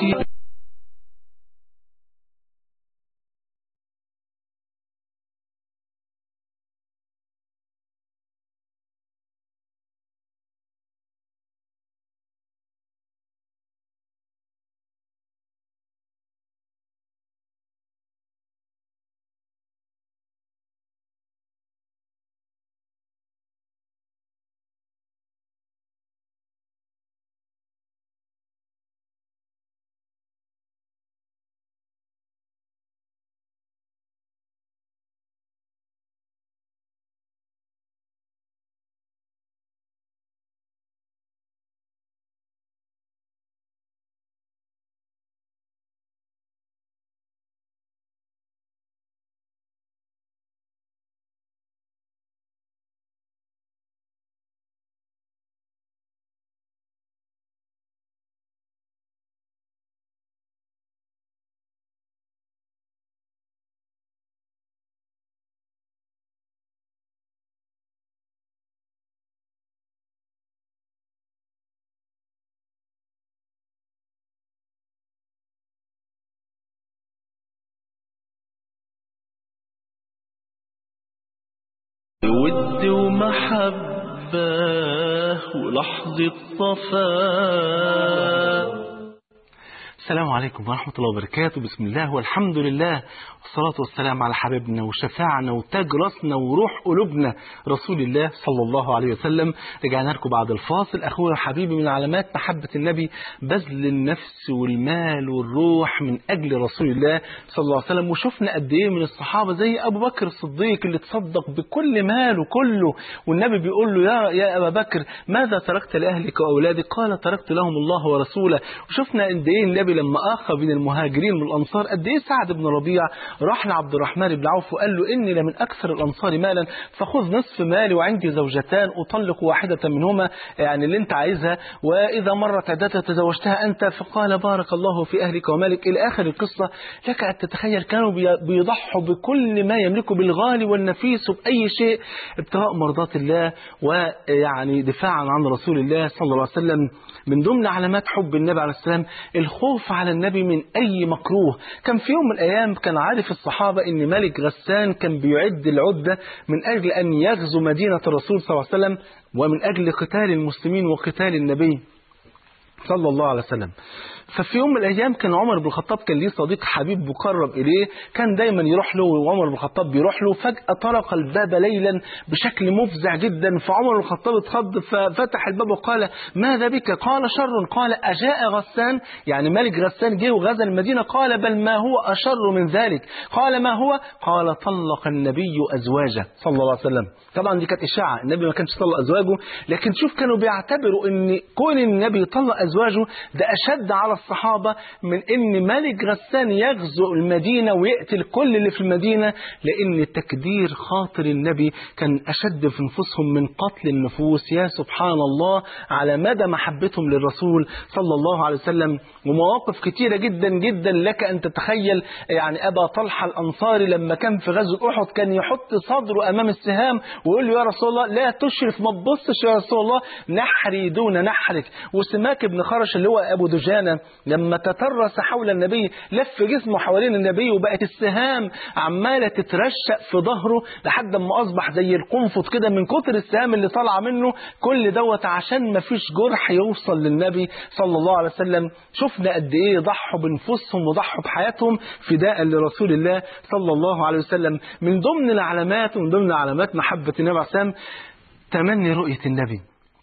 ود ومحبة ولحظة صفاء السلام عليكم ورحمة الله وبركاته بسم الله والحمد لله والصلاة والسلام على حبيبنا وشفاعنا وتاج راسنا وروح قلوبنا رسول الله صلى الله عليه وسلم رجعنا لكم بعد الفاصل أخويا وحبيبي من علامات محبة النبي بذل النفس والمال والروح من أجل رسول الله صلى الله عليه وسلم وشفنا قد إيه من الصحابة زي أبو بكر الصديق اللي تصدق بكل ماله كله والنبي بيقول له يا يا أبا بكر ماذا تركت لأهلك وأولادك قال تركت لهم الله ورسوله وشفنا قد إيه النبي لما أخى بين المهاجرين والأنصار قد إيه سعد بن ربيع راح لعبد الرحمن بن عوف وقال له إني لمن أكثر الأنصار مالا فخذ نصف مالي وعندي زوجتان أطلق واحدة منهما يعني اللي أنت عايزها وإذا مرت عدتها تزوجتها أنت فقال بارك الله في أهلك ومالك إلى آخر القصة لك أن تتخيل كانوا بي- بيضحوا بكل ما يملكوا بالغالي والنفيس وبأي شيء ابتغاء مرضات الله ويعني دفاعا عن رسول الله صلى الله عليه وسلم من ضمن علامات حب النبي عليه السلام الخوف على النبي من أي مكروه كان في يوم من الأيام كان عارف الصحابة أن ملك غسان كان بيعد العدة من أجل أن يغزو مدينة الرسول صلى الله عليه وسلم ومن أجل قتال المسلمين وقتال النبي صلى الله عليه وسلم ففي يوم من الايام كان عمر بن الخطاب كان ليه صديق حبيب مقرب اليه كان دايما يروح له وعمر بن الخطاب بيروح له فجاه طرق الباب ليلا بشكل مفزع جدا فعمر بن الخطاب اتخض ففتح الباب وقال ماذا بك قال شر قال اجاء غسان يعني ملك غسان جه وغزا المدينه قال بل ما هو اشر من ذلك قال ما هو قال طلق النبي ازواجه صلى الله عليه وسلم طبعا دي كانت اشاعه النبي ما كانش طلق ازواجه لكن شوف كانوا بيعتبروا ان كون النبي يطلق ازواجه ده اشد على الصحابه من ان ملك غسان يغزو المدينه ويقتل كل اللي في المدينه لان تكدير خاطر النبي كان اشد في نفوسهم من قتل النفوس يا سبحان الله على مدى محبتهم للرسول صلى الله عليه وسلم ومواقف كتيره جدا جدا لك ان تتخيل يعني ابا طلحه الانصاري لما كان في غزوه احد كان يحط صدره امام السهام ويقول له يا رسول الله لا تشرف ما تبصش يا رسول الله نحري دون نحرك وسماك بن خرش اللي هو ابو دجانه لما تترس حول النبي لف جسمه حوالين النبي وبقت السهام عماله تترشق في ظهره لحد ما اصبح زي القنفذ كده من كتر السهام اللي طالعه منه كل دوت عشان ما فيش جرح يوصل للنبي صلى الله عليه وسلم شفنا قد ايه ضحوا بنفوسهم وضحوا بحياتهم فداء لرسول الله صلى الله عليه وسلم من ضمن العلامات ومن ضمن علامات محبه النبي عليه السلام تمني رؤيه النبي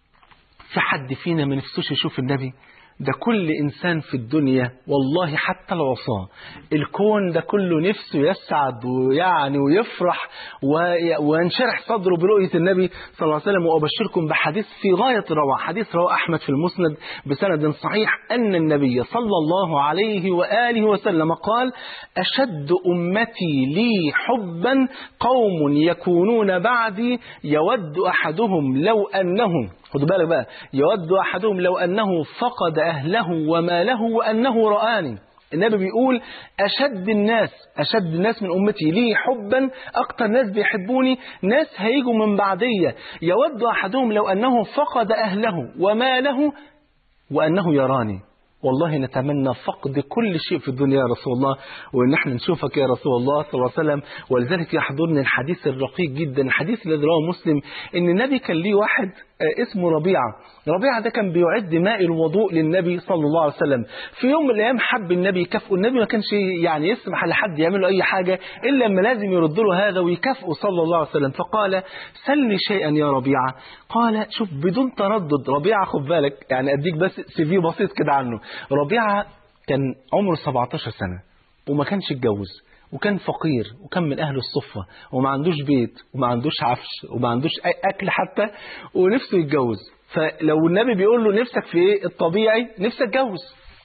في حد فينا ما نفسوش يشوف النبي ده كل إنسان في الدنيا والله حتى العصاة الكون ده كله نفسه يسعد ويعني ويفرح وي- وينشرح صدره برؤية النبي صلى الله عليه وسلم وأبشركم بحديث في غاية الروعة حديث رواه أحمد في المسند بسند صحيح أن النبي صلى الله عليه وآله وسلم قال أشد أمتي لي حبا قوم يكونون بعدي يود أحدهم لو أنهم خدوا بالك بقى يود أحدهم لو أنه فقد أهله وماله وأنه رآني النبي بيقول أشد الناس أشد الناس من أمتي لي حبا أكتر ناس بيحبوني ناس هيجوا من بعدية يود أحدهم لو أنه فقد أهله وماله وأنه يراني والله نتمنى فقد كل شيء في الدنيا يا رسول الله وان احنا نشوفك يا رسول الله صلى الله عليه وسلم ولذلك يحضرني الحديث الرقيق جدا الحديث الذي رواه مسلم ان النبي كان ليه واحد آه، اسمه ربيعه ربيعه ده كان بيعد ماء الوضوء للنبي صلى الله عليه وسلم في يوم من الايام حب النبي يكافئه النبي ما كانش يعني يسمح لحد يعمل له اي حاجه الا لما لازم يرد له هذا ويكافئه صلى الله عليه وسلم فقال سلني شيئا يا ربيعه قال شوف بدون تردد ربيعه خد بالك يعني اديك بس سي في بسيط كده عنه ربيعه كان عمره 17 سنه وما كانش اتجوز وكان فقير وكان من اهل الصفه وما عندوش بيت وما عندوش عفش وما عندوش اي اكل حتى ونفسه يتجوز فلو النبي بيقول له نفسك في ايه الطبيعي نفسك اتجوز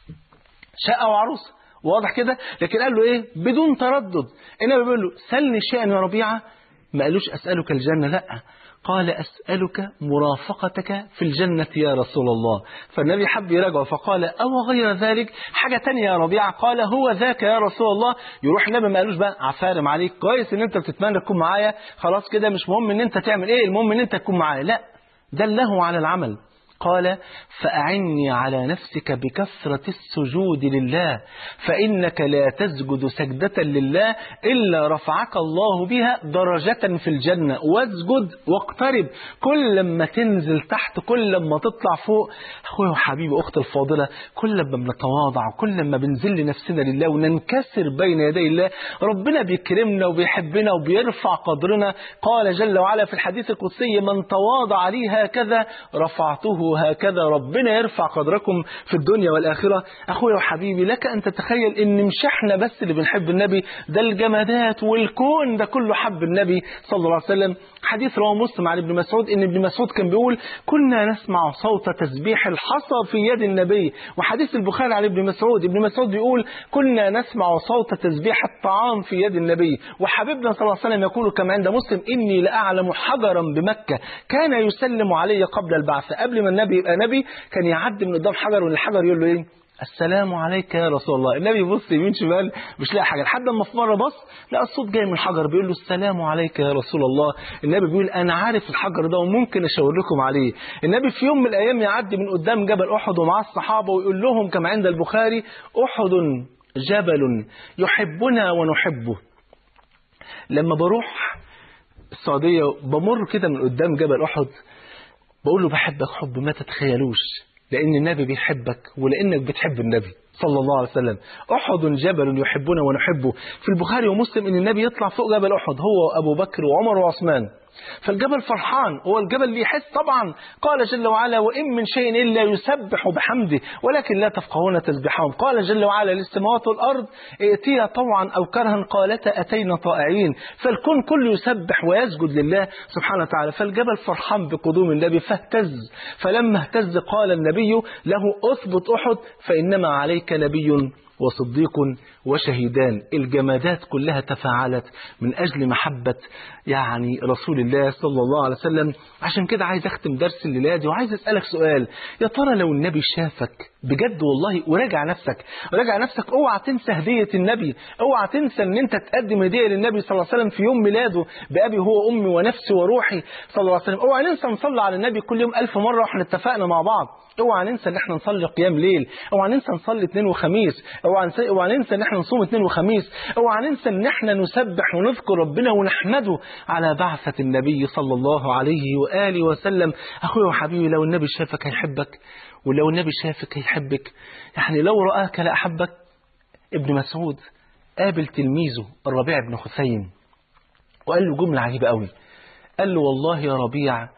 شقه وعروسه واضح كده لكن قال له ايه بدون تردد النبي بيقول له سلني شيئا يا ربيعه ما قالوش اسالك الجنه لا قال أسألك مرافقتك في الجنة يا رسول الله فالنبي حب يراجعه فقال أو غير ذلك حاجة تانية يا ربيعة قال هو ذاك يا رسول الله يروح النبي ما قالوش بقى عفارم عليك كويس ان انت بتتمنى تكون معايا خلاص كده مش مهم ان انت تعمل ايه المهم ان انت تكون معايا لا دله على العمل قال فأعني على نفسك بكثرة السجود لله فإنك لا تسجد سجدة لله إلا رفعك الله بها درجة في الجنة واسجد واقترب كل لما تنزل تحت كل لما تطلع فوق أخويا وحبيبي أختي الفاضلة كل لما بنتواضع وكل لما بنزل نفسنا لله وننكسر بين يدي الله ربنا بيكرمنا وبيحبنا وبيرفع قدرنا قال جل وعلا في الحديث القدسي من تواضع لي هكذا رفعته هكذا ربنا يرفع قدركم في الدنيا والآخرة أخويا وحبيبي لك أن تتخيل إن مش احنا بس اللي بنحب النبي ده الجمادات والكون ده كله حب النبي صلى الله عليه وسلم حديث رواه مسلم عن ابن مسعود إن ابن مسعود كان بيقول كنا نسمع صوت تسبيح الحصى في يد النبي وحديث البخاري عن ابن مسعود ابن مسعود بيقول كنا نسمع صوت تسبيح الطعام في يد النبي وحبيبنا صلى الله عليه وسلم يقول كما عند مسلم إني لأعلم حجرا بمكة كان يسلم علي قبل البعث قبل ما النبي يبقى نبي كان يعدي من قدام حجر والحجر يقول له ايه السلام عليك يا رسول الله النبي يبص يمين شمال مش لاقي حاجه لحد ما في مره بص لقى الصوت جاي من الحجر بيقول له السلام عليك يا رسول الله النبي بيقول انا عارف الحجر ده وممكن اشاور لكم عليه النبي في يوم من الايام يعدي من قدام جبل احد ومعاه الصحابه ويقول لهم كما عند البخاري احد جبل يحبنا ونحبه لما بروح السعوديه بمر كده من قدام جبل احد بقول له بحبك حب ما تتخيلوش لأن النبي بيحبك ولأنك بتحب النبي صلى الله عليه وسلم أحد جبل يحبنا ونحبه في البخاري ومسلم أن النبي يطلع فوق جبل أحد هو وأبو بكر وعمر وعثمان فالجبل فرحان هو الجبل اللي يحس طبعا قال جل وعلا وإن من شيء إلا يسبح بحمده ولكن لا تفقهون تسبحهم قال جل وعلا للسماوات والأرض ائتيا طوعا أو كرها قالتا أتينا طائعين فالكون كله يسبح ويسجد لله سبحانه وتعالى فالجبل فرحان بقدوم النبي فاهتز فلما اهتز قال النبي له أثبت أحد فإنما عليك نبي وصديق وشهيدان الجمادات كلها تفاعلت من أجل محبة يعني رسول الله صلى الله عليه وسلم عشان كده عايز أختم درس الليلة دي وعايز أسألك سؤال يا ترى لو النبي شافك بجد والله وراجع نفسك راجع نفسك اوعى تنسى هدية النبي اوعى تنسى ان انت تقدم هدية للنبي صلى الله عليه وسلم في يوم ميلاده بأبي هو أمي ونفسي وروحي صلى الله عليه وسلم اوعى ننسى نصلي على النبي كل يوم ألف مرة واحنا اتفقنا مع بعض اوعى ننسى ان احنا نصلي قيام ليل اوعى ننسى نصلي اثنين وخميس اوعى ننسى اوعى ننسى ان احنا نصوم اثنين وخميس اوعى ننسى ان احنا نسبح ونذكر ربنا ونحمده على بعثة النبي صلى الله عليه وآله وسلم اخويا وحبيبي لو النبي شافك هيحبك ولو النبي شافك هيحبك يعني لو رآك لأحبك ابن مسعود قابل تلميذه الربيع بن خثيم وقال له جملة عجيبة قوي قال له والله يا ربيع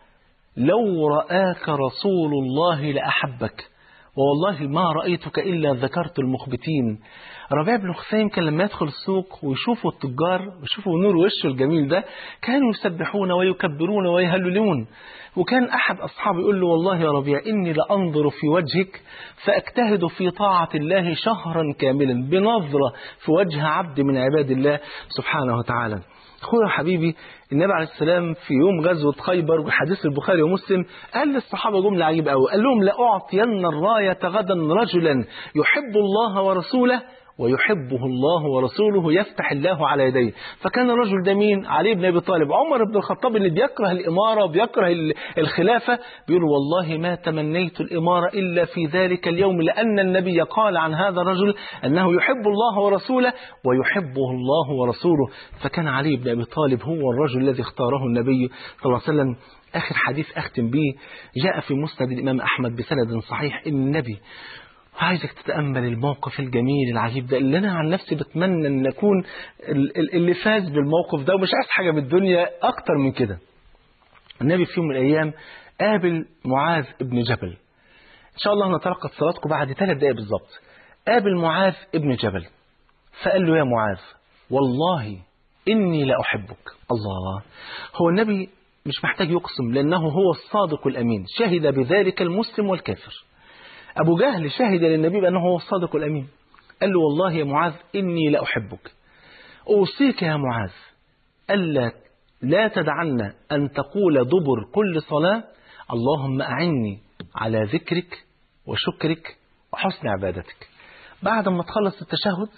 لو رآك رسول الله لأحبك ووالله ما رأيتك إلا ذكرت المخبتين ربيع بن خثيم كان لما يدخل السوق ويشوفوا التجار ويشوفوا نور وشه الجميل ده كانوا يسبحون ويكبرون ويهللون وكان أحد أصحابه يقول له والله يا ربيع إني لأنظر في وجهك فأجتهد في طاعة الله شهرا كاملا بنظرة في وجه عبد من عباد الله سبحانه وتعالى أخويا حبيبي النبي عليه السلام في يوم غزوة خيبر وحديث البخاري ومسلم قال للصحابة جملة عجيبة قوي قال لهم لأعطين الراية غدا رجلا يحب الله ورسوله ويحبه الله ورسوله يفتح الله على يديه فكان الرجل ده مين علي بن أبي طالب عمر بن الخطاب اللي بيكره الإمارة وبيكره ال- الخلافة بيقول والله ما تمنيت الإمارة إلا في ذلك اليوم لأن النبي قال عن هذا الرجل أنه يحب الله ورسوله ويحبه الله ورسوله فكان علي بن أبي طالب هو الرجل الذي اختاره النبي صلى الله عليه وسلم آخر حديث أختم به جاء في مسند الإمام أحمد بسند صحيح إن النبي عايزك تتأمل الموقف الجميل العجيب ده اللي أنا عن نفسي بتمنى أن أكون ال- ال- اللي فاز بالموقف ده ومش عايز حاجة بالدنيا أكتر من كده النبي في يوم من الأيام قابل معاذ ابن جبل إن شاء الله نتلقى اتصالاتكم بعد ثلاث دقايق بالظبط قابل معاذ ابن جبل فقال له يا معاذ والله إني لأحبك الله هو النبي مش محتاج يقسم لأنه هو الصادق الأمين شهد بذلك المسلم والكافر أبو جهل شهد للنبي بأنه هو الصادق الأمين قال له والله يا معاذ إني لأحبك أوصيك يا معاذ ألا لا تدعن أن تقول دبر كل صلاة اللهم أعني على ذكرك وشكرك وحسن عبادتك بعد ما تخلص التشهد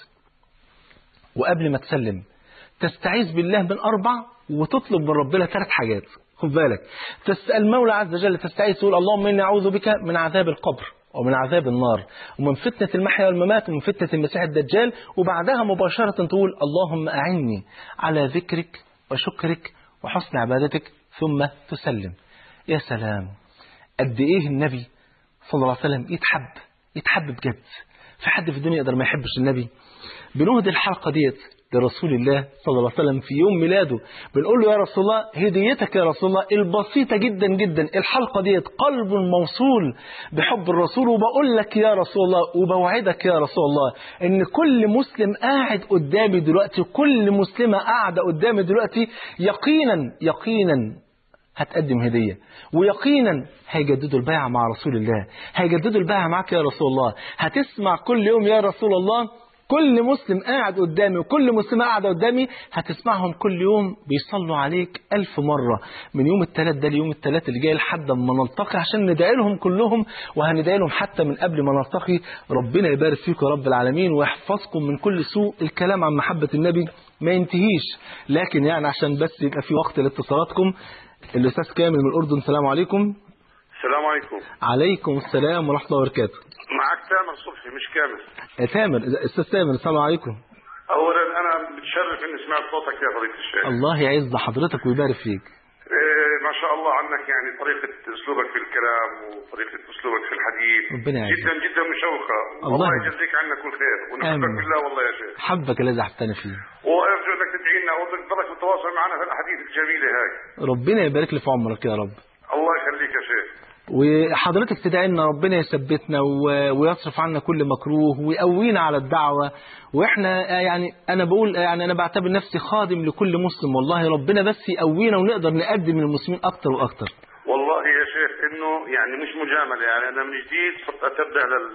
وقبل ما تسلم تستعيذ بالله من أربع وتطلب من ربنا ثلاث حاجات خد بالك تسأل مولى عز وجل تستعيذ تقول اللهم إني أعوذ بك من عذاب القبر ومن عذاب النار ومن فتنة المحيا والممات ومن فتنة المسيح الدجال وبعدها مباشرة تقول اللهم أعني على ذكرك وشكرك وحسن عبادتك ثم تسلم يا سلام قد إيه النبي صلى الله عليه وسلم يتحب يتحب بجد في حد في الدنيا يقدر ما يحبش النبي بنهدي الحلقة ديت لرسول الله صلى الله عليه وسلم في يوم ميلاده بنقول له يا رسول الله هديتك يا رسول الله البسيطة جدا جدا الحلقة ديت قلب موصول بحب الرسول وبقول لك يا رسول الله وبوعدك يا رسول الله ان كل مسلم قاعد قدامي دلوقتي كل مسلمة قاعدة قدامي دلوقتي يقينا يقينا هتقدم هدية ويقينا هيجددوا البيعة مع رسول الله هيجددوا البيعة معك يا رسول الله هتسمع كل يوم يا رسول الله كل مسلم قاعد قدامي وكل مسلمة قاعدة قدامي هتسمعهم كل يوم بيصلوا عليك ألف مرة من يوم الثلاث ده ليوم الثلاث اللي جاي لحد ما نلتقي عشان ندعي لهم كلهم وهندعي لهم حتى من قبل ما نلتقي ربنا يبارك فيكم يا رب العالمين ويحفظكم من كل سوء الكلام عن محبة النبي ما ينتهيش لكن يعني عشان بس يبقى في وقت لاتصالاتكم الأستاذ كامل من الأردن السلام عليكم السلام عليكم عليكم السلام ورحمة الله وبركاته معك تامر صبحي مش كامل يا تامر أستاذ تامر السلام عليكم اولا انا متشرف اني سمعت صوتك يا فضيله الشيخ الله يعز حضرتك ويبارك فيك إيه ما شاء الله عنك يعني طريقه اسلوبك في الكلام وطريقه اسلوبك في الحديث ربنا يعزك. جدا جدا مشوقه الله والله يعزك. يجزيك عنا كل خير ونحبك آمين. بالله والله يا شيخ حبك الذي احتنى فيه وارجو انك تدعي لنا وتضلك متواصل معنا في الاحاديث الجميله هاي ربنا يبارك لي في عمرك يا رب الله يخليك يا شيخ وحضرتك تدعي لنا ربنا يثبتنا و- ويصرف عنا كل مكروه ويقوينا على الدعوة واحنا يعني انا بقول يعني انا بعتبر نفسي خادم لكل مسلم والله ربنا بس يقوينا ونقدر نقدم للمسلمين اكتر واكتر والله يا شيخ انه يعني مش مجامله يعني انا من جديد صرت اتبع لل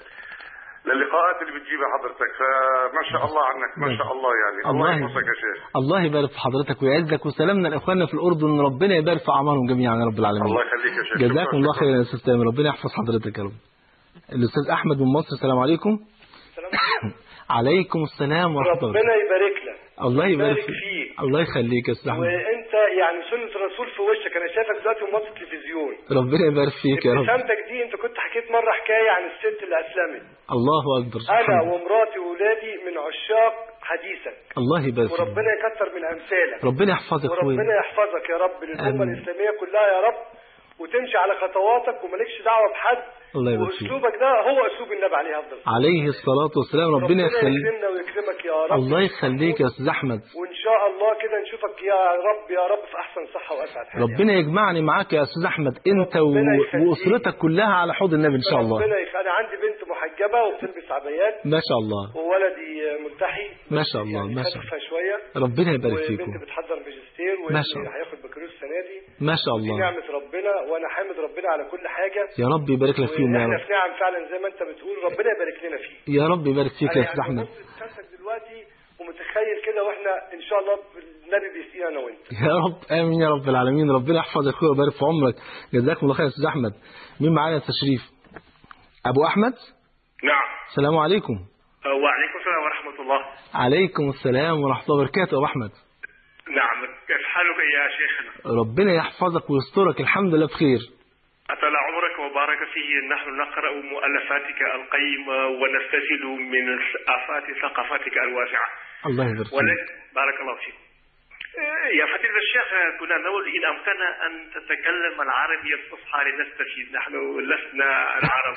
للقاءات اللي بتجيبها حضرتك فما شاء الله عنك ما شاء الله يعني الله الله يحفظك يا شيخ الله يبارك في حضرتك ويعزك وسلامنا لاخواننا في الاردن ربنا يبارك في اعمارهم جميعا يا رب العالمين الله يخليك يا شيخ جزاكم شكراً. الله خير يا استاذ تامر ربنا يحفظ حضرتك يا رب الاستاذ احمد من مصر السلام عليكم السلام عليكم. عليكم السلام ورحمه الله ربنا يبارك لك الله يبارك يبارك فيك فيك. الله يخليك يا استاذ احمد وانت يعني سنة الرسول في وشك انا شايفك دلوقتي في ماتش التلفزيون ربنا يبارك فيك يا رب ابتسامتك دي انت كنت حكيت مرة حكاية عن الست اللي اسلمت الله اكبر انا سبحان الله. ومراتي وولادي من عشاق حديثك الله يبارك فيك وربنا يكتر من امثالك ربنا يحفظك وربنا اخويا يحفظك يا رب للامة آمين. الاسلامية كلها يا رب وتمشي على خطواتك ومالكش دعوة بحد الله يبارك فيك. واسلوبك ده هو اسلوب النبي عليه افضل الصلاة عليه الصلاة والسلام ربنا يخليك يكرمنا ويكرمك يا رب الله يخليك يا استاذ احمد وان شاء الله كده نشوفك يا رب يا رب في احسن صحه واسعد حال ربنا يجمعني معاك يا استاذ احمد انت و... ربنا يخليك. واسرتك كلها على حوض النبي ان شاء الله ربنا يخ... انا عندي بنت محجبه وبتلبس عبايات ما شاء الله وولدي ملتحي ما شاء الله، يعني ما شاء خفيفة شويه ربنا يبارك فيكم وبنت بتحضر ماجستير ما شاء وابني الله. هياخد بكالوريوس السنه دي ما شاء دي الله نعمه ربنا وانا حامد ربنا على كل حاجه يا رب يبارك لك فيهم يا واحنا رب في نعم فعلا زي ما انت بتقول ربنا يبارك لنا فيه يا رب يبارك فيك يا أنا استاذ يعني احمد ببص لشمسك دلوقتي ومتخيل كده واحنا ان شاء الله النبي بيسقينا انا وانت يا رب امين يا رب العالمين ربنا يحفظك اخويا ويبارك في عمرك جزاكم الله خير يا استاذ احمد مين معانا يا استاذ شريف ابو احمد نعم السلام عليكم وعليكم السلام ورحمة الله عليكم السلام ورحمة الله وبركاته يا أبو أحمد نعم كيف حالك يا شيخنا ربنا يحفظك ويسترك الحمد لله بخير أطال عمرك وبارك فيه نحن نقرأ مؤلفاتك القيمة ونستفيد من آفات ثقافتك الواسعة الله يبارك فيك ولك بارك الله فيك يا فضيلة الشيخ كنا نقول إن أمكن أن تتكلم العربية الفصحى لنستفيد نحن لسنا العرب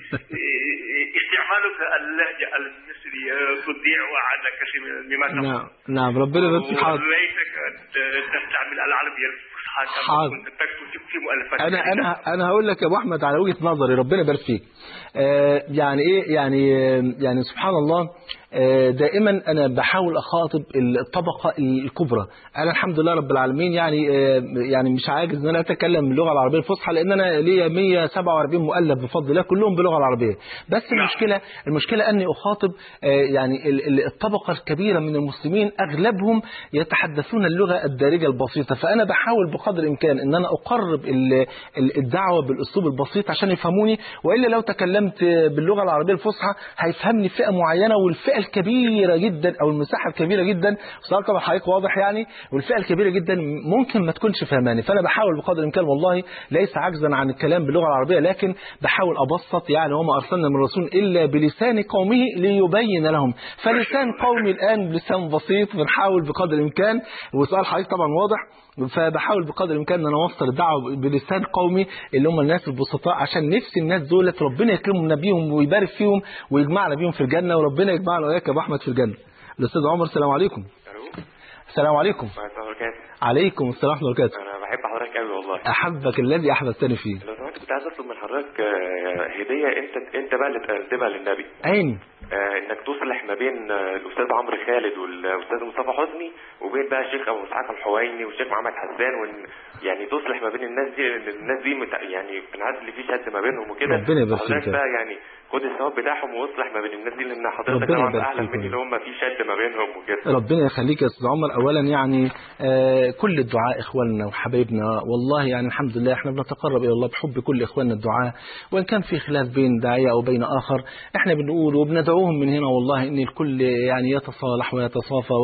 استعمالك اللهجة المصرية تضيع عنا كثير مما تقول نعم نعم ربنا يبارك فيك حاضر وليتك تستعمل العربية الفصحى كما حاضر. كنت تكتب في مؤلفاتك انا انا انا هقول لك يا ابو احمد على وجهه نظري ربنا يبارك فيك آه يعني ايه يعني آه يعني سبحان الله آه دائما انا بحاول اخاطب الطبقه الكبرى انا الحمد لله رب العالمين يعني آه يعني مش عاجز ان انا اتكلم باللغه العربيه الفصحى لان انا ليا 147 مؤلف بفضل الله كلهم باللغه العربيه بس المشكله المشكله اني اخاطب آه يعني ال- ال- الطبقه الكبيره من المسلمين اغلبهم يتحدثون اللغه الدارجه البسيطه فانا بحاول بقدر الامكان ان انا اقرب ال- ال- الدعوه بالاسلوب البسيط عشان يفهموني والا لو تكلمت باللغه العربيه الفصحى هيفهمني فئه معينه والفئه الكبيره جدا او المساحه الكبيره جدا سؤال طبعا حضرتك واضح يعني والفئه الكبيره جدا ممكن ما تكونش فهماني فانا بحاول بقدر الامكان والله ليس عجزا عن الكلام باللغه العربيه لكن بحاول ابسط يعني وما ارسلنا من رسول الا بلسان قومه ليبين لهم فلسان قومي الان لسان بسيط بنحاول بقدر الامكان وسؤال حضرتك طبعا واضح فبحاول بقدر الامكان ان انا اوصل الدعوه بلسان قومي اللي هم الناس البسطاء عشان نفسي الناس دولت ربنا يكرمنا بيهم ويبارك فيهم ويجمعنا بيهم في الجنه وربنا يجمعنا وياك يا ابو احمد في الجنه. الاستاذ عمر السلام عليكم. الو السلام عليكم. ورحمة الله وبركاته عليكم السلام ورحمه الله وبركاته. انا بحب حضرتك قوي والله احبك الذي احببتني فيه. لو سمحت كنت عايز اطلب من حضرتك آه، هديه انت انت بقى اللي تقدمها للنبي عيني آه، انك تصلح ما بين آه، الاستاذ عمرو خالد والاستاذ مصطفى حسني وبين بقى الشيخ ابو اسحاق الحويني والشيخ محمد حسان وان يعني تصلح ما بين الناس دي لان الناس دي مت... يعني انا عارف ان في شد ما بينهم وكده ربنا يبارك فيك حضرتك يا بقى يعني خد الثواب بتاعهم واصلح ما بين الناس دي لان حضرتك ربنا طبعا يبارك اعلم فيك مني اللي هم في شد ما بينهم وكده ربنا يخليك يا استاذ عمر اولا يعني آه كل الدعاء اخواننا وحبايبنا والله يعني الحمد لله احنا بنتقرب الى الله بحب كل اخواننا الدعاء وان كان في خلاف بين داعيه او بين اخر احنا بنقول وبندعوهم من هنا والله ان الكل يعني يتصالح ويتصافى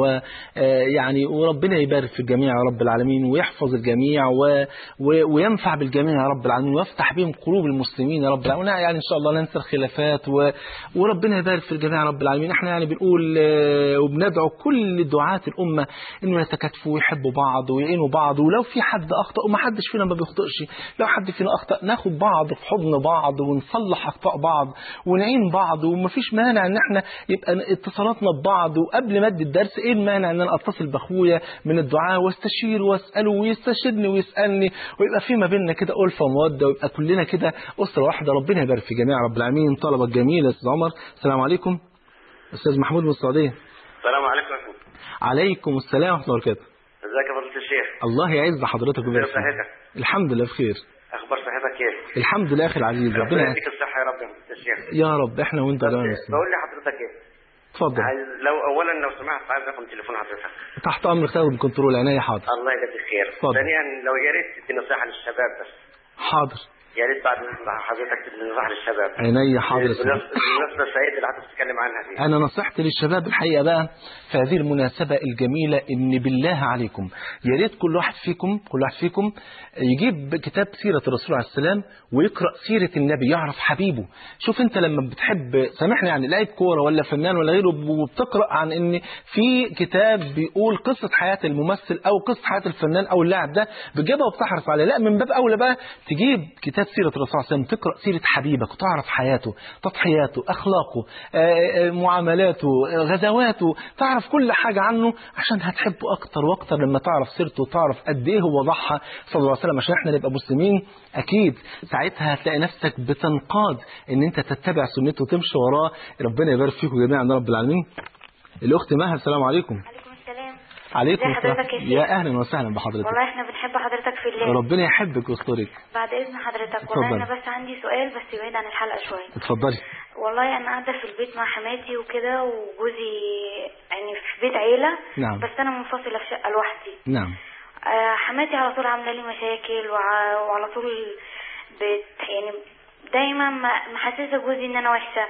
ويعني وربنا يبارك في الجميع يا رب العالمين ويحفظ الجميع و و وينفع بالجميع يا رب العالمين ويفتح بهم قلوب المسلمين يا رب العالمين يعني ان شاء الله ننسى الخلافات و... وربنا يبارك في الجميع يا رب العالمين احنا يعني بنقول آه، وبندعو كل دعاة الامه انه يتكاتفوا ويحبوا بعض ويعينوا بعض ولو في حد اخطا وما حدش فينا ما بيخطئش لو حد فينا اخطا ناخد بعض في حضن بعض ونصلح اخطاء بعض ونعين بعض ومفيش مانع ان احنا يبقى اتصالاتنا ببعض وقبل ما ادي الدرس ايه المانع ان انا اتصل باخويا من الدعاء واستشيره واساله ويستشيرني ويسالني ويبقى في ما بيننا كده الفه وموده ويبقى كلنا كده اسره واحده ربنا يبارك في جميع رب العالمين طلبه جميله يا استاذ عمر السلام عليكم استاذ محمود من السعوديه السلام عليكم ورحمة الله عليكم السلام ورحمه الله وبركاته ازيك يا فضيلة الشيخ الله يعز حضرتك ويبارك ازي فيك صحتك الحمد لله بخير اخبار صحتك كيف الحمد لله اخي العزيز ربنا ربنا يديك الصحة يا رب يا فضيلة الشيخ يا رب احنا وانت بس دايما مسلمين. بقول لي حضرتك ايه اتفضل عايز لو اولا لو سمحت عايز رقم تليفون حضرتك تحت امرك تاخد الكنترول عينيا حاضر الله يجزيك خير اتفضل. ثانيا لو يا ريت تدي نصيحة للشباب بس حاضر يا ريت بعد ما حضرتك تدي نصيحة للشباب عينيا حاضر يا سيدي. بالنسبة للسيد اللي حضرتك بتتكلم عنها دي أنا نصيحتي للشباب الحقيقة بقى في هذه المناسبة الجميلة إن بالله عليكم يا ريت كل واحد فيكم كل واحد فيكم يجيب كتاب سيرة الرسول عليه السلام ويقرأ سيرة النبي يعرف حبيبه شوف أنت لما بتحب سامحني يعني لاعب كورة ولا فنان ولا غيره وبتقرأ عن إن في كتاب بيقول قصة حياة الممثل أو قصة حياة الفنان أو اللاعب ده بتجيبها وبتحرص عليها لا من باب أولى بقى تجيب كتاب سيرة الرسول عليه السلام تقرأ سيرة حبيبك وتعرف حياته تضحياته أخلاقه آه، آه، معاملاته آه، غزواته تعرف كل حاجة عنه عشان هتحبه أكتر وأكتر لما تعرف سيرته وتعرف قد إيه هو ضحى صلى الله عليه وسلم عشان إحنا نبقى مسلمين أكيد ساعتها هتلاقي نفسك بتنقاد إن أنت تتبع سنته وتمشي وراه ربنا يبارك فيكم جميعا يا رب العالمين الأخت مها السلام عليكم عليكم السلام عليكم ازي حضرتك يا شيخ؟ يا أهلا وسهلا بحضرتك والله احنا بنحب حضرتك في الله ربنا يحبك ويسترك بعد اذن حضرتك اتفضلي. والله انا بس عندي سؤال بس بعيد عن الحلقه شويه اتفضلي والله انا قاعده في البيت مع حماتي وكده وجوزي يعني في بيت عيله نعم. بس انا منفصله في شقه لوحدي نعم آه، حماتي على طول عامله لي مشاكل وع- وعلى طول بت يعني دايما ما- محسسه جوزي ان انا وحشه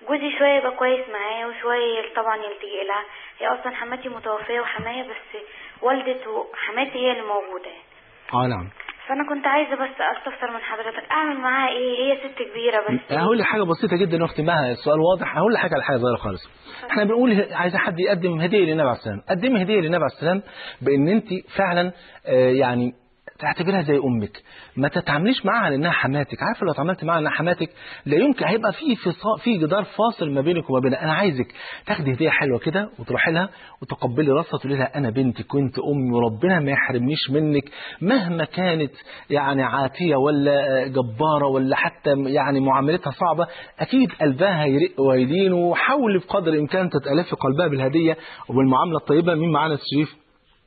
جوزي شوية يبقى كويس معايا وشوية طبعا يلتجئ لها هي أصلا حماتي متوفية وحماية بس والدة حماتي هي اللي موجودة يعني. اه نعم فأنا كنت عايزة بس أستفسر من حضرتك أعمل معاها إيه هي ست كبيرة بس هقول لك حاجه بسيطه جدا يا اختي مها السؤال واضح هقول لك حاجه على حاجه صغيره خالص احنا بنقول عايز حد يقدم هديه للنبي عليه السلام قدمي هديه للنبي عليه السلام بان انت فعلا آه، يعني تعتبرها زي امك ما تتعامليش معاها على انها حماتك عارفه لو اتعاملت معاها انها حماتك لا يمكن هيبقى في فصا- في جدار فاصل ما بينك وما بينها انا عايزك تاخدي هديه حلوه كده وتروحي لها وتقبلي راسها تقولي لها انا بنتك وانت امي وربنا ما يحرمنيش منك مهما كانت يعني عاتيه ولا جباره ولا حتى يعني معاملتها صعبه اكيد قلبها هيرق ويلين وحاولي بقدر الامكان تتالفي قلبها بالهديه وبالمعامله الطيبه مين معانا يا أستاذ شريف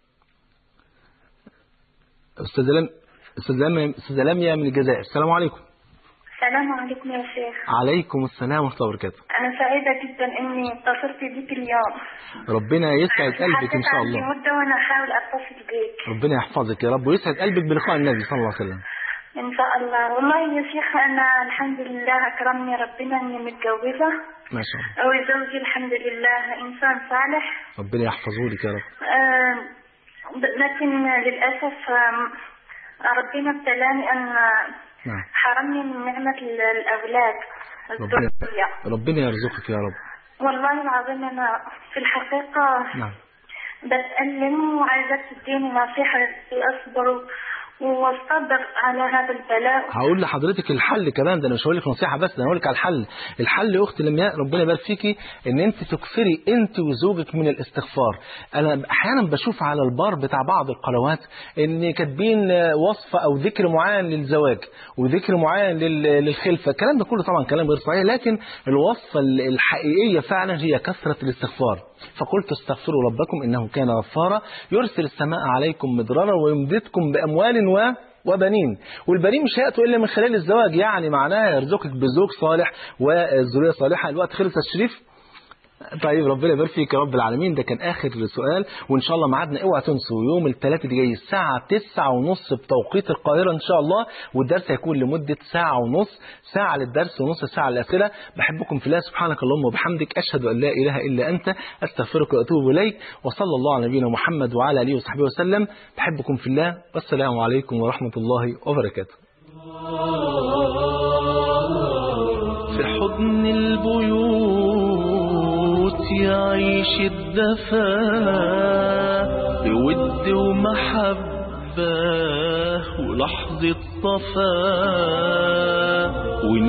استاذ لم استاذ لم استاذ لميا من الجزائر السلام عليكم السلام عليكم يا شيخ عليكم السلام ورحمه الله وبركاته أنا سعيدة جدا إني اتصلت بك اليوم ربنا يسعد قلبك ان شاء حقيقة الله عندي مدة وأنا أحاول أتصل بك ربنا يحفظك يا رب ويسعد قلبك بلقاء النبي صلى الله عليه وسلم إن شاء الله والله يا شيخ أنا الحمد لله أكرمني ربنا إني متجوزة ما شاء الله وزوجي الحمد لله إنسان صالح ربنا يحفظه لك يا رب آه، لكن للأسف آم، ربنا ابتلاني أن نعم حرمني من نعمة ال- الأولاد ربنا الذرية ربنا يرزقك يا رب والله العظيم أنا في الحقيقة نعم بتألم وعايزاك تديني نصيحة أصبر واصطبر على هذا البلاء هقول لحضرتك الحل كمان ده انا مش هقول لك نصيحه بس ده انا هقول لك على الحل الحل يا اختي لمياء ربنا يبارك فيكي ان انت تكثري انت وزوجك من الاستغفار انا احيانا بشوف على البار بتاع بعض القنوات ان كاتبين وصفه او ذكر معين للزواج وذكر معين لل- للخلفه الكلام ده كله طبعا كلام غير صحيح لكن الوصفه الحقيقيه فعلا هي كثره الاستغفار فقلت استغفروا ربكم انه كان غفارا يرسل السماء عليكم مدرارا ويمددكم باموال و وبنين والبنين مش هيأتوا إلا من خلال الزواج يعني معناها يرزقك بزوج صالح وذرية صالحة الوقت خلص يا شريف طيب ربنا يبارك فيك يا رب العالمين ده كان اخر سؤال وان شاء الله ميعادنا اوعى تنسوا يوم الثلاث اللي جاي الساعه 9 ونص بتوقيت القاهره ان شاء الله والدرس هيكون لمده ساعه ونص ساعه للدرس ونص ساعه للاسئله بحبكم في الله سبحانك اللهم وبحمدك اشهد ان لا اله الا انت استغفرك واتوب اليك وصلى الله على نبينا محمد وعلى اله وصحبه وسلم بحبكم في الله والسلام عليكم ورحمه الله وبركاته في حضن البيوت يعيش الدفا بود ومحبة ولحظة صفا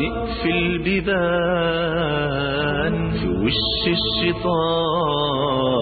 ونقفل بيبان في وش الشيطان